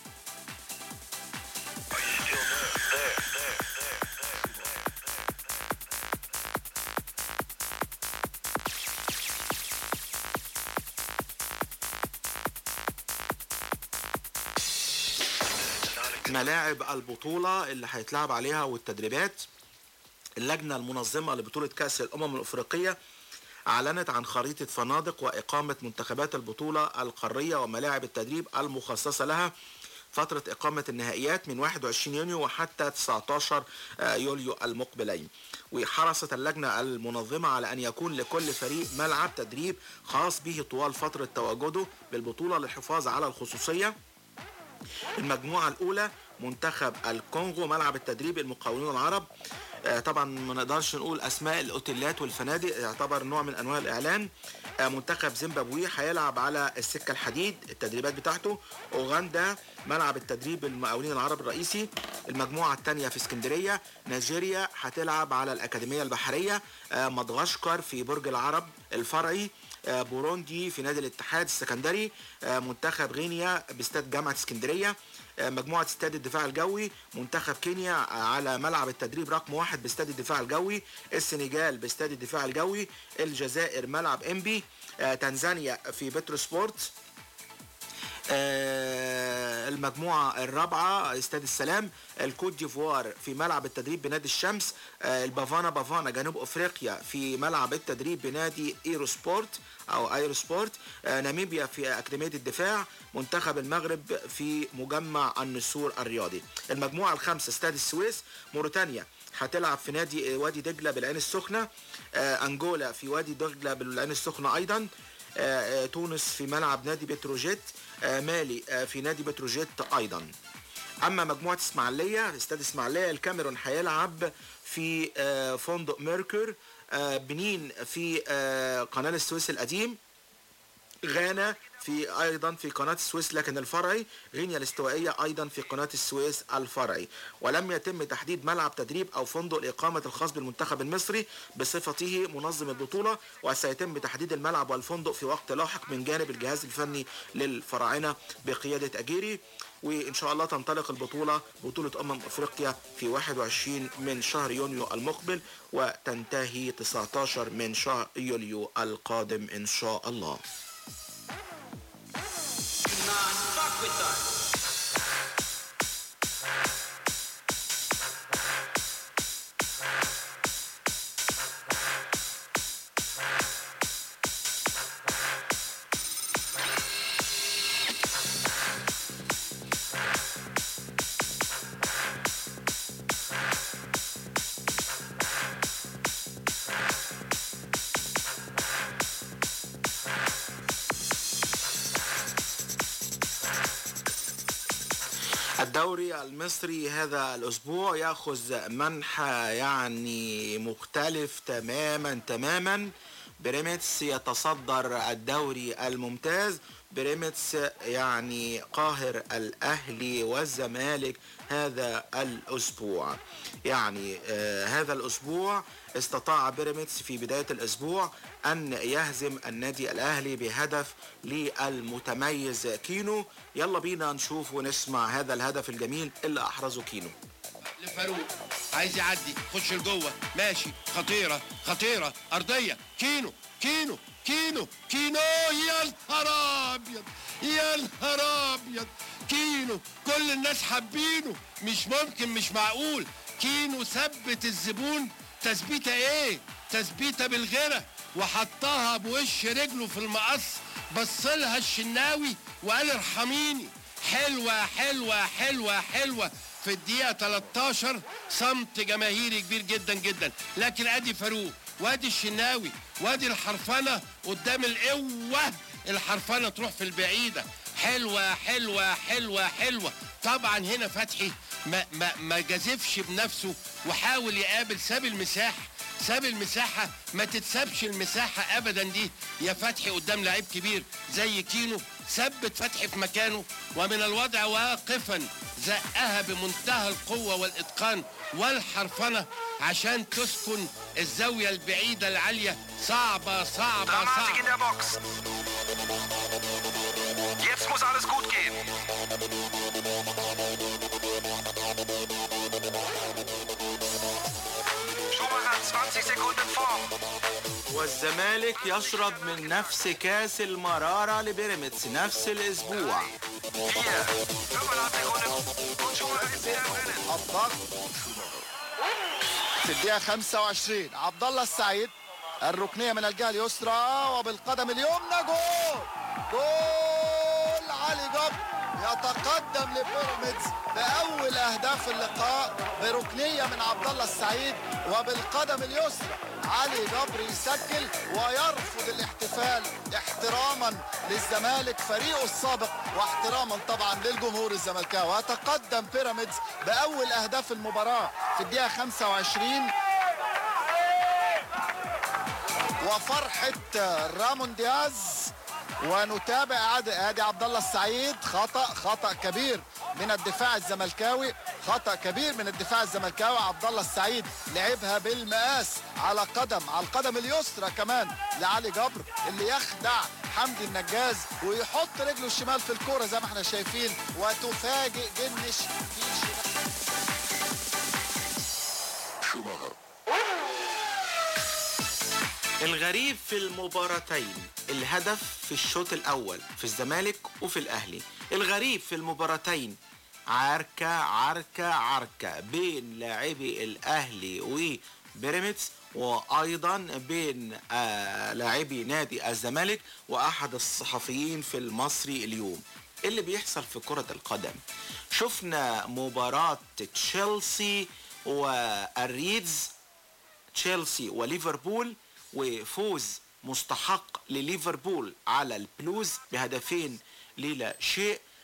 ملاعب البطولة اللي هيتلعب عليها والتدريبات اللجنة المنظمة لبطولة كأس الأمم الأفريقية أعلنت عن خريطة فنادق وإقامة منتخبات البطولة القارية وملاعب التدريب المخصصة لها فترة إقامة النهائيات من 21 يونيو وحتى 19 يوليو المقبلين وحرصت اللجنة المنظمة على أن يكون لكل فريق ملعب تدريب خاص به طوال فترة تواجده بالبطولة للحفاظ على الخصوصية المجموعة الأولى منتخب الكونغو ملعب التدريب المقاولون العرب آه، طبعا ما نقدرش نقول اسماء الاوتيلات والفنادق يعتبر نوع من انواع الاعلان آه، منتخب زيمبابوي هيلعب على السكه الحديد التدريبات بتاعته اوغندا ملعب التدريب المقاولين العرب الرئيسي المجموعه الثانيه في اسكندريه نيجيريا هتلعب على الاكاديميه البحريه آه، مدغشقر في برج العرب الفرعي آه، بوروندي في نادي الاتحاد السكندري آه، منتخب غينيا باستاد جامعه اسكندريه آه، مجموعه استاد الدفاع الجوي منتخب كينيا آه، على ملعب التدريب رقم واحد باستاد الدفاع الجوي السنغال باستاد الدفاع الجوي الجزائر ملعب انبي آه، تنزانيا في بترو سبورت آه، المجموعة الرابعة استاد السلام الكوت ديفوار في ملعب التدريب بنادي الشمس آه، البافانا بافانا جنوب افريقيا في ملعب التدريب بنادي ايرو سبورت او ايرو سبورت آه، ناميبيا في اكاديمية الدفاع منتخب المغرب في مجمع النسور الرياضي المجموعة الخامسة استاد السويس موريتانيا هتلعب في نادي وادي دجلة بالعين السخنة آه، انجولا في وادي دجلة بالعين السخنة ايضا آه، آه، تونس في ملعب نادي بتروجيت آه، مالي آه، في نادي بتروجيت ايضا اما مجموعه اسماعيليه استاد اسماعيليه الكاميرون هيلعب في آه، فندق ميركور آه، بنين في آه، قناه السويس القديم غانا في ايضا في قناه السويس لكن الفرعي غينيا الاستوائيه ايضا في قناه السويس الفرعي ولم يتم تحديد ملعب تدريب او فندق الاقامه الخاص بالمنتخب المصري بصفته منظم البطوله وسيتم تحديد الملعب والفندق في وقت لاحق من جانب الجهاز الفني للفراعنه بقياده اجيري وان شاء الله تنطلق البطوله بطوله امم افريقيا في 21 من شهر يونيو المقبل وتنتهي 19 من شهر يوليو القادم ان شاء الله الدوري المصري هذا الأسبوع يأخذ منحى يعني مختلف تماما تماما بيراميدز يتصدر الدوري الممتاز بيراميدز يعني قاهر الأهلي والزمالك هذا الأسبوع يعني آه هذا الأسبوع استطاع بيراميدز في بداية الأسبوع أن يهزم النادي الأهلي بهدف للمتميز كينو يلا بينا نشوف ونسمع هذا الهدف الجميل اللي أحرزه كينو
لفاروق عايز يعدي خش لجوه ماشي خطيره خطيره ارضيه كينو كينو كينو كينو يا نهار ابيض يا نهار ابيض كينو كل الناس حابينه مش ممكن مش معقول كينو ثبت الزبون تثبيته ايه تثبيته بالغيره وحطها بوش رجله في المقص بصلها الشناوي وقال ارحميني حلوه حلوه حلوه حلوه في الدقيقة 13 صمت جماهيري كبير جدا جدا لكن ادي فاروق وادي الشناوي وادي الحرفنة قدام القوة الحرفنة تروح في البعيدة حلوة حلوة حلوة حلوة طبعا هنا فتحي ما, ما, ما جازفش بنفسه وحاول يقابل ساب المساحة ساب المساحة ما تتسابش المساحة أبدا دي يا فتحي قدام لعيب كبير زي كينو ثبت فتحي في مكانه ومن الوضع واقفا زقها بمنتهى القوة والإتقان والحرفنة عشان تسكن الزاوية البعيدة العالية صعبة صعبة
Dramatik in
صعبة
der Box. Jetzt muss alles gut gehen. Schumacher 20 Sekunden vor.
والزمالك يشرب من نفس كاس المرارة لبيراميدز نفس الأسبوع
الضغط في الدقيقة 25 عبد الله السعيد الركنية من الجهة اليسرى وبالقدم اليمنى جول جول علي جبر يتقدم لبيراميدز بأول أهداف اللقاء بركنية من عبد الله السعيد وبالقدم اليسرى علي جبر يسجل ويرفض الاحتفال احتراما للزمالك فريقه السابق واحتراما طبعا للجمهور الزملكاوي ويتقدم بيراميدز بأول أهداف المباراة في الدقيقة 25 وفرحة رامون دياز ونتابع عاد- ادي عبد الله السعيد خطا خطا كبير من الدفاع الزملكاوي خطا كبير من الدفاع الزملكاوي عبد الله السعيد لعبها بالمقاس على قدم على القدم اليسرى كمان لعلي جبر اللي يخدع حمدي النجاز ويحط رجله الشمال في الكوره زي ما احنا شايفين وتفاجئ جنش في شمال
الغريب في المباراتين الهدف في الشوط الأول في الزمالك وفي الأهلي الغريب في المباراتين عركة عركة عركة بين لاعبي الأهلي وبيراميدز وأيضا بين آه لاعبي نادي الزمالك وأحد الصحفيين في المصري اليوم إيه اللي بيحصل في كرة القدم شفنا مباراة تشيلسي والريدز تشيلسي وليفربول وفوز مستحق لليفربول على البلوز بهدفين للا شيء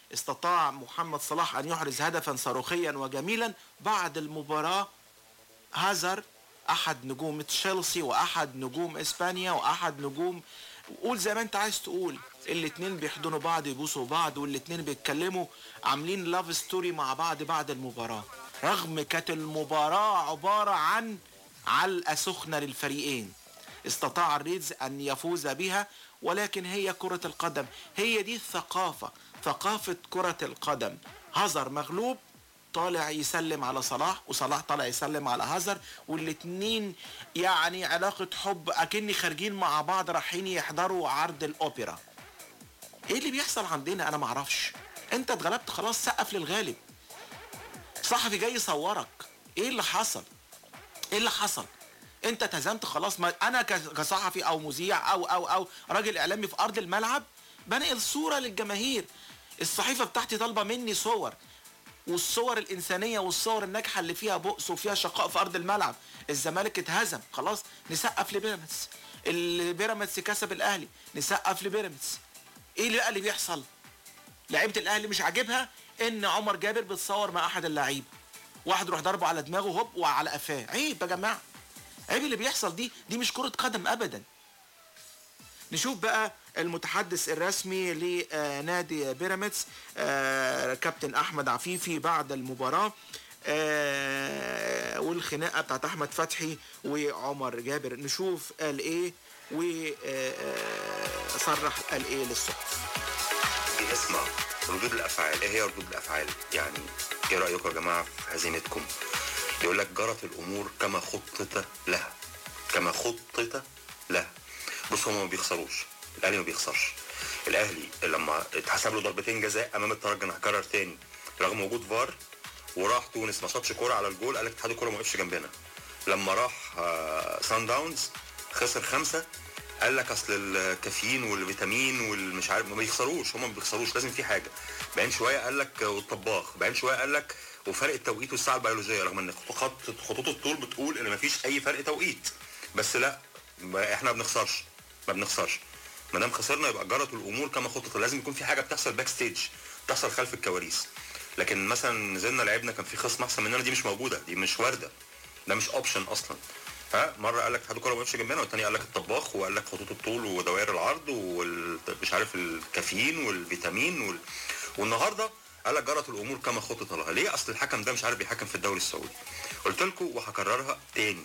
استطاع محمد صلاح أن يحرز هدفا صاروخيا وجميلا بعد المباراة هازارد أحد نجوم تشيلسي وأحد نجوم إسبانيا وأحد نجوم قول زي ما أنت عايز تقول الاتنين بيحضنوا بعض يبوسوا بعض والاتنين بيتكلموا عاملين لاف ستوري مع بعض بعد المباراة رغم كانت المباراة عبارة عن علقة سخنة للفريقين استطاع الريدز أن يفوز بها ولكن هي كرة القدم هي دي الثقافة ثقافة كرة القدم هازر مغلوب طالع يسلم على صلاح وصلاح طالع يسلم على هازر والاتنين يعني علاقة حب أكني خارجين مع بعض رايحين يحضروا عرض الأوبرا ايه اللي بيحصل عندنا انا معرفش انت اتغلبت خلاص سقف للغالب صحفي جاي يصورك ايه اللي حصل ايه اللي حصل انت تهزمت خلاص ما انا ك- كصحفي او مذيع او او او راجل اعلامي في ارض الملعب بنقل صوره للجماهير الصحيفه بتاعتي طالبه مني صور والصور الانسانيه والصور الناجحه اللي فيها بؤس وفيها شقاء في ارض الملعب الزمالك اتهزم خلاص نسقف لبيراميدز البيراميدز كسب الاهلي نسقف لبيراميدز ايه اللي بقى اللي بيحصل لعيبه الاهلي مش عاجبها ان عمر جابر بيتصور مع احد اللعيبه واحد يروح ضربه على دماغه هوب وعلى قفاه عيب يا جماعه عيب اللي بيحصل دي دي مش كره قدم ابدا نشوف بقى المتحدث الرسمي لنادي بيراميدز آه، كابتن احمد عفيفي بعد المباراه آه، والخناقه بتاعت احمد فتحي وعمر جابر نشوف قال ايه وصرح قال ايه للصحف
بنسمع ردود الافعال ايه هي ردود الافعال يعني ايه رايكم يا جماعه في هزيمتكم يقول لك جرت الامور كما خطط لها كما خطط لها بص هم ما بيخسروش الاهلي ما بيخسرش الاهلي لما اتحسب له ضربتين جزاء امام الترجي انا هكرر تاني رغم وجود فار وراح تونس ما شاطش كوره على الجول قال لك اتحاد الكوره ما وقفش جنبنا لما راح آه، سان داونز خسر خمسه قال لك اصل الكافيين والفيتامين والمش عارف ما بيخسروش هم ما بيخسروش لازم في حاجه بعدين شويه قال لك والطباخ بعدين شويه قال لك وفرق التوقيت والساعه البيولوجيه رغم ان خط خطوط الطول بتقول ان مفيش اي فرق توقيت بس لا ما احنا ما بنخسرش ما بنخسرش ما دام خسرنا يبقى جرت الامور كما خطط لازم يكون في حاجه بتحصل باك ستيج بتحصل خلف الكواليس لكن مثلا نزلنا لعبنا كان في خصم احسن مننا دي مش موجوده دي مش وارده ده مش اوبشن اصلا ها مره قال لك اتحاد الكوره ما وقفش جنبنا والتاني قال لك الطباخ وقال لك خطوط الطول ودوائر العرض ومش عارف الكافيين والفيتامين وال... والنهارده قال لك جرت الامور كما خطط لها ليه اصل الحكم ده مش عارف بيحكم في الدوري السعودي قلت لكم وهكررها تاني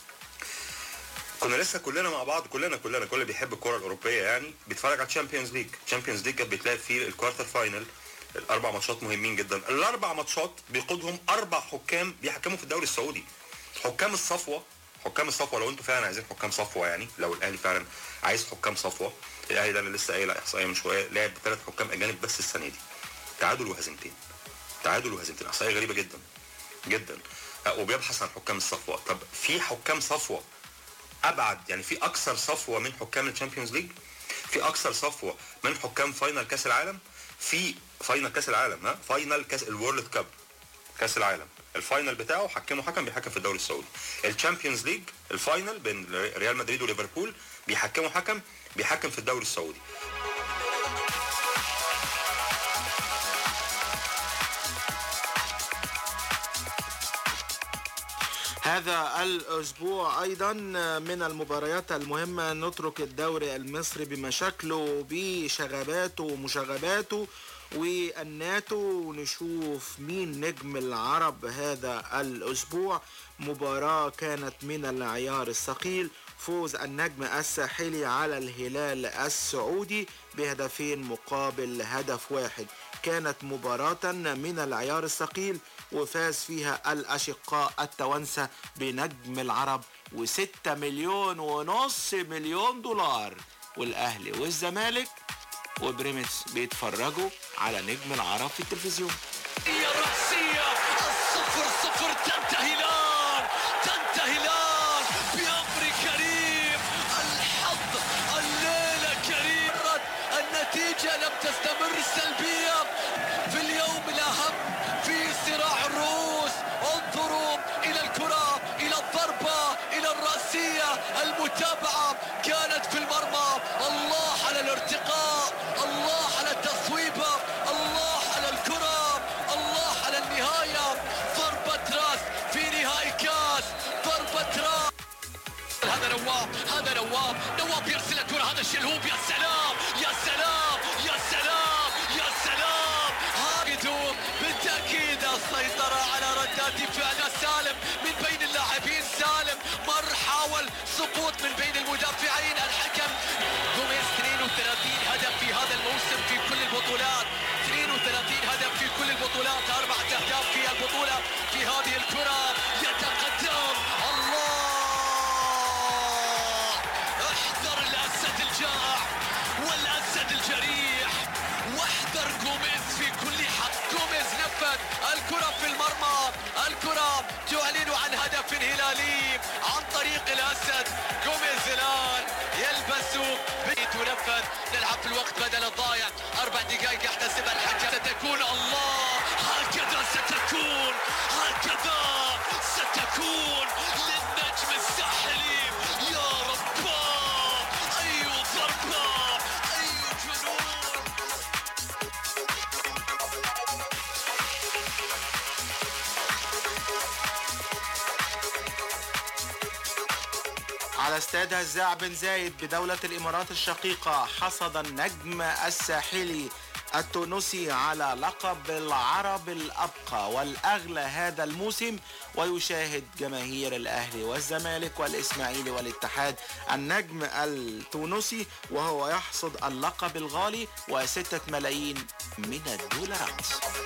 كنا لسه كلنا مع بعض كلنا كلنا كل اللي بيحب الكره الاوروبيه يعني بيتفرج على الشامبيونز ليج الشامبيونز ليج كانت بيتلعب فيه الكوارتر فاينل الاربع ماتشات مهمين جدا الاربع ماتشات بيقودهم اربع حكام بيحكموا في الدوري السعودي حكام الصفوه حكام الصفوه لو انتوا فعلا عايزين حكام صفوه يعني لو الاهلي فعلا عايز حكام صفوه الاهلي ده اللي لسه قايل احصائيه من شويه لعب بثلاث حكام اجانب بس السنه دي تعادل وهزيمتين تعادل وهزيمتين احصائيه غريبه جدا جدا أه، وبيبحث عن حكام الصفوه طب في حكام صفوه ابعد يعني في اكثر صفوه من حكام الشامبيونز ليج في اكثر صفوه من حكام فاينل كاس العالم في فاينل كاس العالم ها فاينل كاس الورلد كاب كاس العالم الفاينل بتاعه حكمه حكم بيحكم في الدوري السعودي الشامبيونز ليج الفاينل بين ريال مدريد وليفربول بيحكموا حكم بيحكم في الدوري السعودي
هذا الأسبوع أيضا من المباريات المهمة نترك الدوري المصري بمشاكله بشغباته ومشاغباته والناتو ونشوف مين نجم العرب هذا الأسبوع مباراة كانت من العيار الثقيل فوز النجم الساحلي على الهلال السعودي بهدفين مقابل هدف واحد كانت مباراة من العيار الثقيل وفاز فيها الأشقاء التوانسة بنجم العرب وستة مليون ونص مليون دولار والأهلي والزمالك وبريمتس بيتفرجوا على نجم العرب في التلفزيون
يا رأسية الصفر صفر تنتهي الآن تنتهي الآن بأمر كريم الحظ الليلة كريم النتيجة لم تستمر سلبية في اليوم الأهم في صراع الرؤوس انظروا إلى الكرة إلى الضربة إلى الرأسية المتابعة كانت في المرمى الله على الارتقاء الله على التصويبة الله على هذا شلهوب يا سلام يا سلام يا سلام يا سلام هاجدوم بالتأكيد السيطرة على ردات فعل سالم من بين اللاعبين سالم مر حاول سقوط من بين المدافعين الحكم جوميز 32 هدف في هذا الموسم في كل البطولات 32 هدف في كل البطولات أربعة أهداف في البطولة في هذه الكرة يتقدم الله احذر الأسد الجائع والأسد الجريح واحذر جوميز في كل حق جوميز نفذ الكرة في المرمى الكرة تعلن عن هدف هلالي عن طريق الأسد جوميز الآن يلبس تنفذ نلعب في الوقت بدل الضايع أربع دقائق يحتسبها الحكم ستكون الله هكذا ستكون هكذا ستكون للنجم الساحلي يا ربا أي ضربة أي جنون
على استاد هزاع بن زايد بدولة الإمارات الشقيقة حصد النجم الساحلي التونسي على لقب العرب الأبقى والأغلى هذا الموسم ويشاهد جماهير الأهلي والزمالك والإسماعيلي والاتحاد النجم التونسي وهو يحصد اللقب الغالي وستة ملايين من الدولارات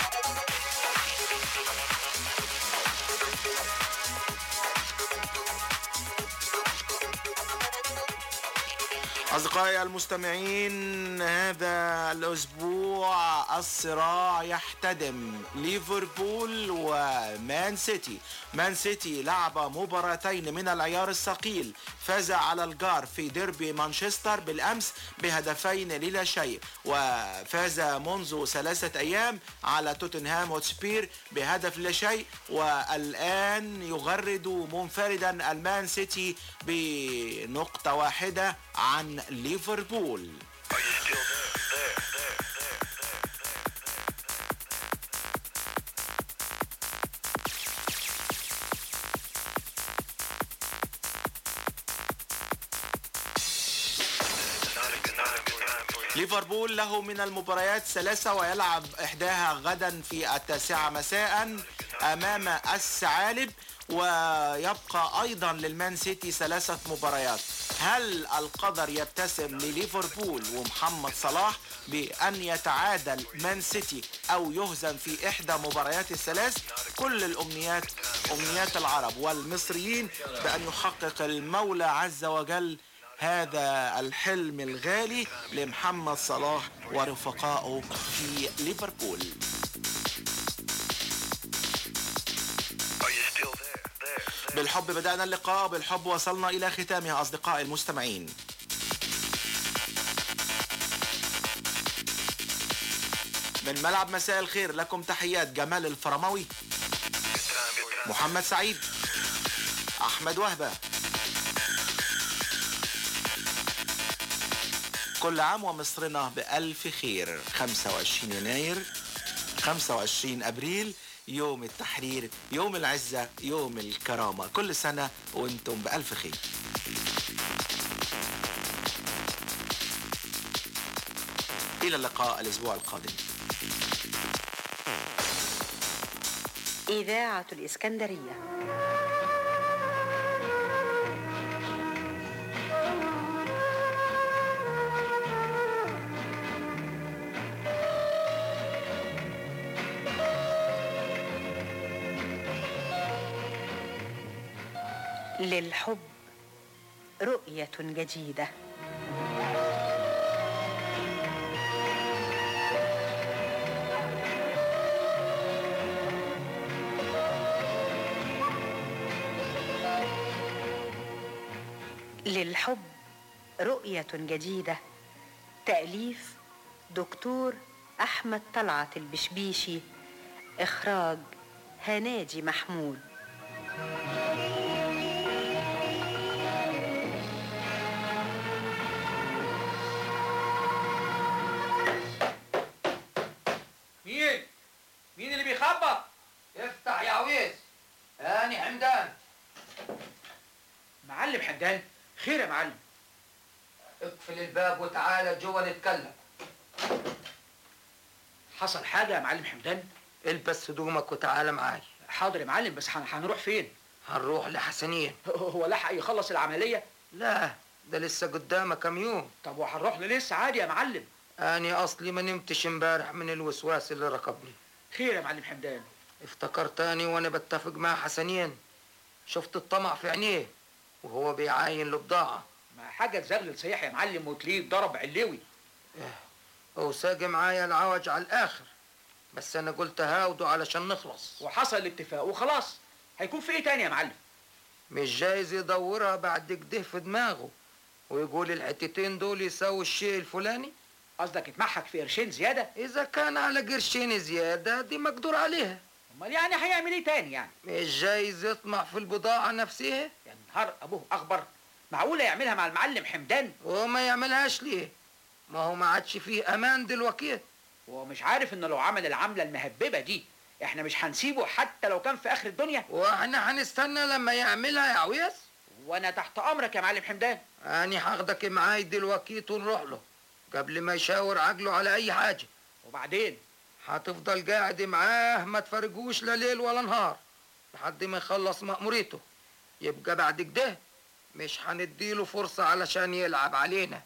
أصدقائي المستمعين هذا الأسبوع الصراع يحتدم ليفربول ومان سيتي مان سيتي لعب مباراتين من العيار الثقيل فاز على الجار في ديربي مانشستر بالأمس بهدفين للا شيء وفاز منذ ثلاثة أيام على توتنهام وتسبير بهدف لا شيء والآن يغرد منفردا المان سيتي بنقطة واحدة عن ليفربول ليفربول له من المباريات ثلاثة ويلعب إحداها غدا في التاسعة مساء أمام الثعالب ويبقى أيضا للمان سيتي ثلاثة مباريات هل القدر يبتسم لليفربول ومحمد صلاح بأن يتعادل مان سيتي أو يهزم في إحدى مباريات الثلاث كل الأمنيات أمنيات العرب والمصريين بأن يحقق المولى عز وجل هذا الحلم الغالي لمحمد صلاح ورفقائه في ليفربول بالحب بدأنا اللقاء بالحب وصلنا إلى ختامها أصدقائي المستمعين من ملعب مساء الخير لكم تحيات جمال الفرماوي محمد سعيد أحمد وهبة كل عام ومصرنا بألف خير 25 يناير 25 أبريل يوم التحرير يوم العزة يوم الكرامة كل سنة وانتم بألف خير إلى اللقاء الأسبوع القادم
إذاعة الإسكندرية للحب رؤية جديدة للحب رؤية جديدة تأليف دكتور أحمد طلعت البشبيشي إخراج هناجي محمود
مين؟ مين اللي بيخبط؟ افتح يا عويس هاني حمدان معلم حمدان خير يا معلم اقفل الباب وتعالى جوه نتكلم
حصل حاجة يا معلم حمدان؟
البس هدومك وتعالى معايا
حاضر يا معلم بس هن- هنروح فين؟
هنروح لحسنين
هو لحق يخلص العملية؟
لا ده لسه قدامك كام يوم
طب وهنروح له لسه عادي يا معلم
اني اصلي ما نمتش امبارح من الوسواس اللي ركبني
خير يا معلم حمدان
افتكرتني وانا بتفق مع حسنين شفت الطمع في عينيه وهو بيعاين البضاعة
ما حاجة تزغلل صيح يا معلم وتلاقيه ضرب علوي
هو ساقي معايا العوج على الاخر بس انا قلت هاوده علشان نخلص
وحصل الاتفاق وخلاص هيكون في ايه تاني يا معلم؟
مش جايز يدورها بعد كده في دماغه ويقول الحتتين دول يساووا الشيء الفلاني
قصدك اتمحك في قرشين زيادة؟
إذا كان على قرشين زيادة دي مقدور عليها
امال يعني هيعمل ايه تاني يعني؟
مش جايز يطمع في البضاعة نفسها
يا نهار ابوه اخبر معقولة يعملها مع المعلم حمدان؟
وما يعملهاش ليه ما هو ما عادش فيه امان دلوقتي
هو مش عارف انه لو عمل العملة المهببة دي احنا مش هنسيبه حتى لو كان في اخر الدنيا
واحنا هنستنى لما يعملها يا عويس
وانا تحت امرك يا معلم حمدان
اني هاخدك معاي دلوقتي ونروح له قبل ما يشاور عقله على اي حاجة
وبعدين
هتفضل قاعد معاه ما تفرقوش لا ليل ولا نهار لحد ما يخلص مأموريته يبقى بعد كده مش هنديله فرصة علشان يلعب علينا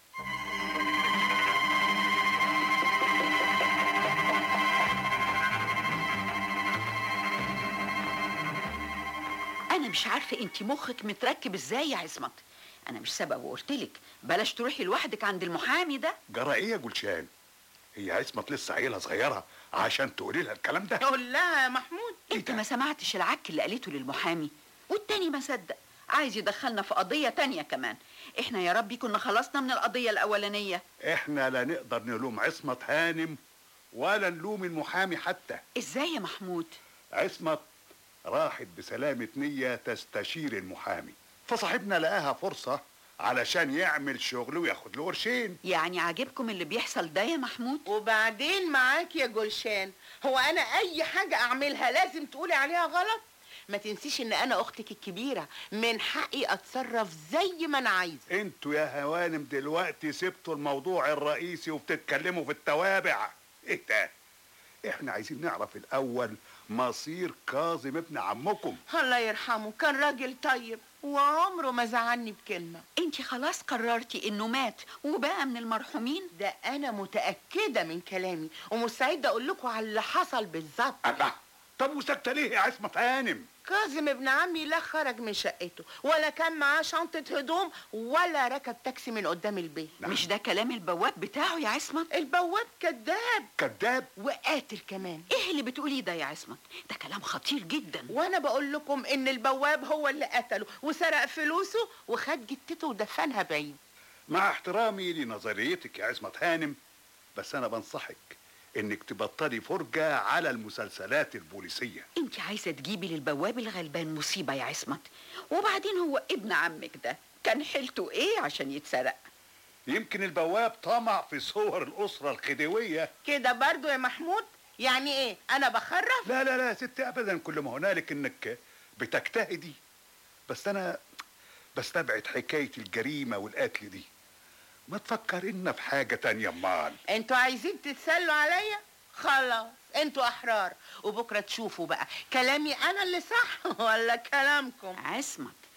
انا مش عارفه انت مخك متركب ازاي يا عصمت انا مش سبق وقلتلك بلاش تروحي لوحدك عند المحامي ده
جرى ايه يا جولشان هي عصمت لسه عيلة صغيرة عشان تقولي لها الكلام ده
قول لها يا محمود انت ما سمعتش العك اللي قالته للمحامي والتاني ما صدق عايز يدخلنا في قضية تانية كمان احنا يا ربي كنا خلصنا من القضية الأولانية
احنا لا نقدر نلوم عصمت هانم ولا نلوم المحامي حتى
ازاي يا محمود
عصمت راحت بسلامة نية تستشير المحامي فصاحبنا لقاها فرصة علشان يعمل شغل وياخد له قرشين
يعني عاجبكم اللي بيحصل ده يا محمود
وبعدين معاك يا جولشان هو انا اي حاجه اعملها لازم تقولي عليها غلط ما تنسيش ان انا اختك الكبيره من حقي اتصرف زي ما انا عايزه
انتوا يا هوانم دلوقتي سبتوا الموضوع الرئيسي وبتتكلموا في التوابع ايه ده احنا عايزين نعرف الاول مصير كاظم ابن عمكم
الله يرحمه كان راجل طيب وعمره ما زعلني بكلمه
انت خلاص قررتي انه مات وبقى من المرحومين
ده انا متاكده من كلامي ومستعده اقول لكم على اللي حصل بالظبط
الله طب وساكته ليه يا عصمت هانم
كاظم ابن عمي لا خرج من شقته ولا كان معاه شنطة هدوم ولا ركب تاكسي من قدام البيت
مش ده كلام البواب بتاعه يا عصمت
البواب كذاب
كذاب
وقاتل كمان
ايه اللي بتقوليه ده يا عصمت ده كلام خطير جدا
وانا بقول لكم ان البواب هو اللي قتله وسرق فلوسه وخد جتته ودفنها بعيد
مع احترامي لنظريتك يا عصمت هانم بس انا بنصحك انك تبطلي فرجة على المسلسلات البوليسية
انت عايزه تجيبي للبواب الغلبان مصيبه يا عصمت وبعدين هو ابن عمك ده كان حيلته ايه عشان يتسرق
يمكن البواب طمع في صور الأسرة الخديوية
كده برضو يا محمود يعني ايه انا بخرف
لا لا لا ست أبدا كل ما هنالك انك بتجتهدي بس أنا بستبعد حكاية الجريمة والقتل دي ما تفكرنا في حاجة تانية امال
انتوا عايزين تتسلوا عليا خلاص انتوا احرار وبكره تشوفوا بقى كلامي انا اللي صح ولا كلامكم
عصمت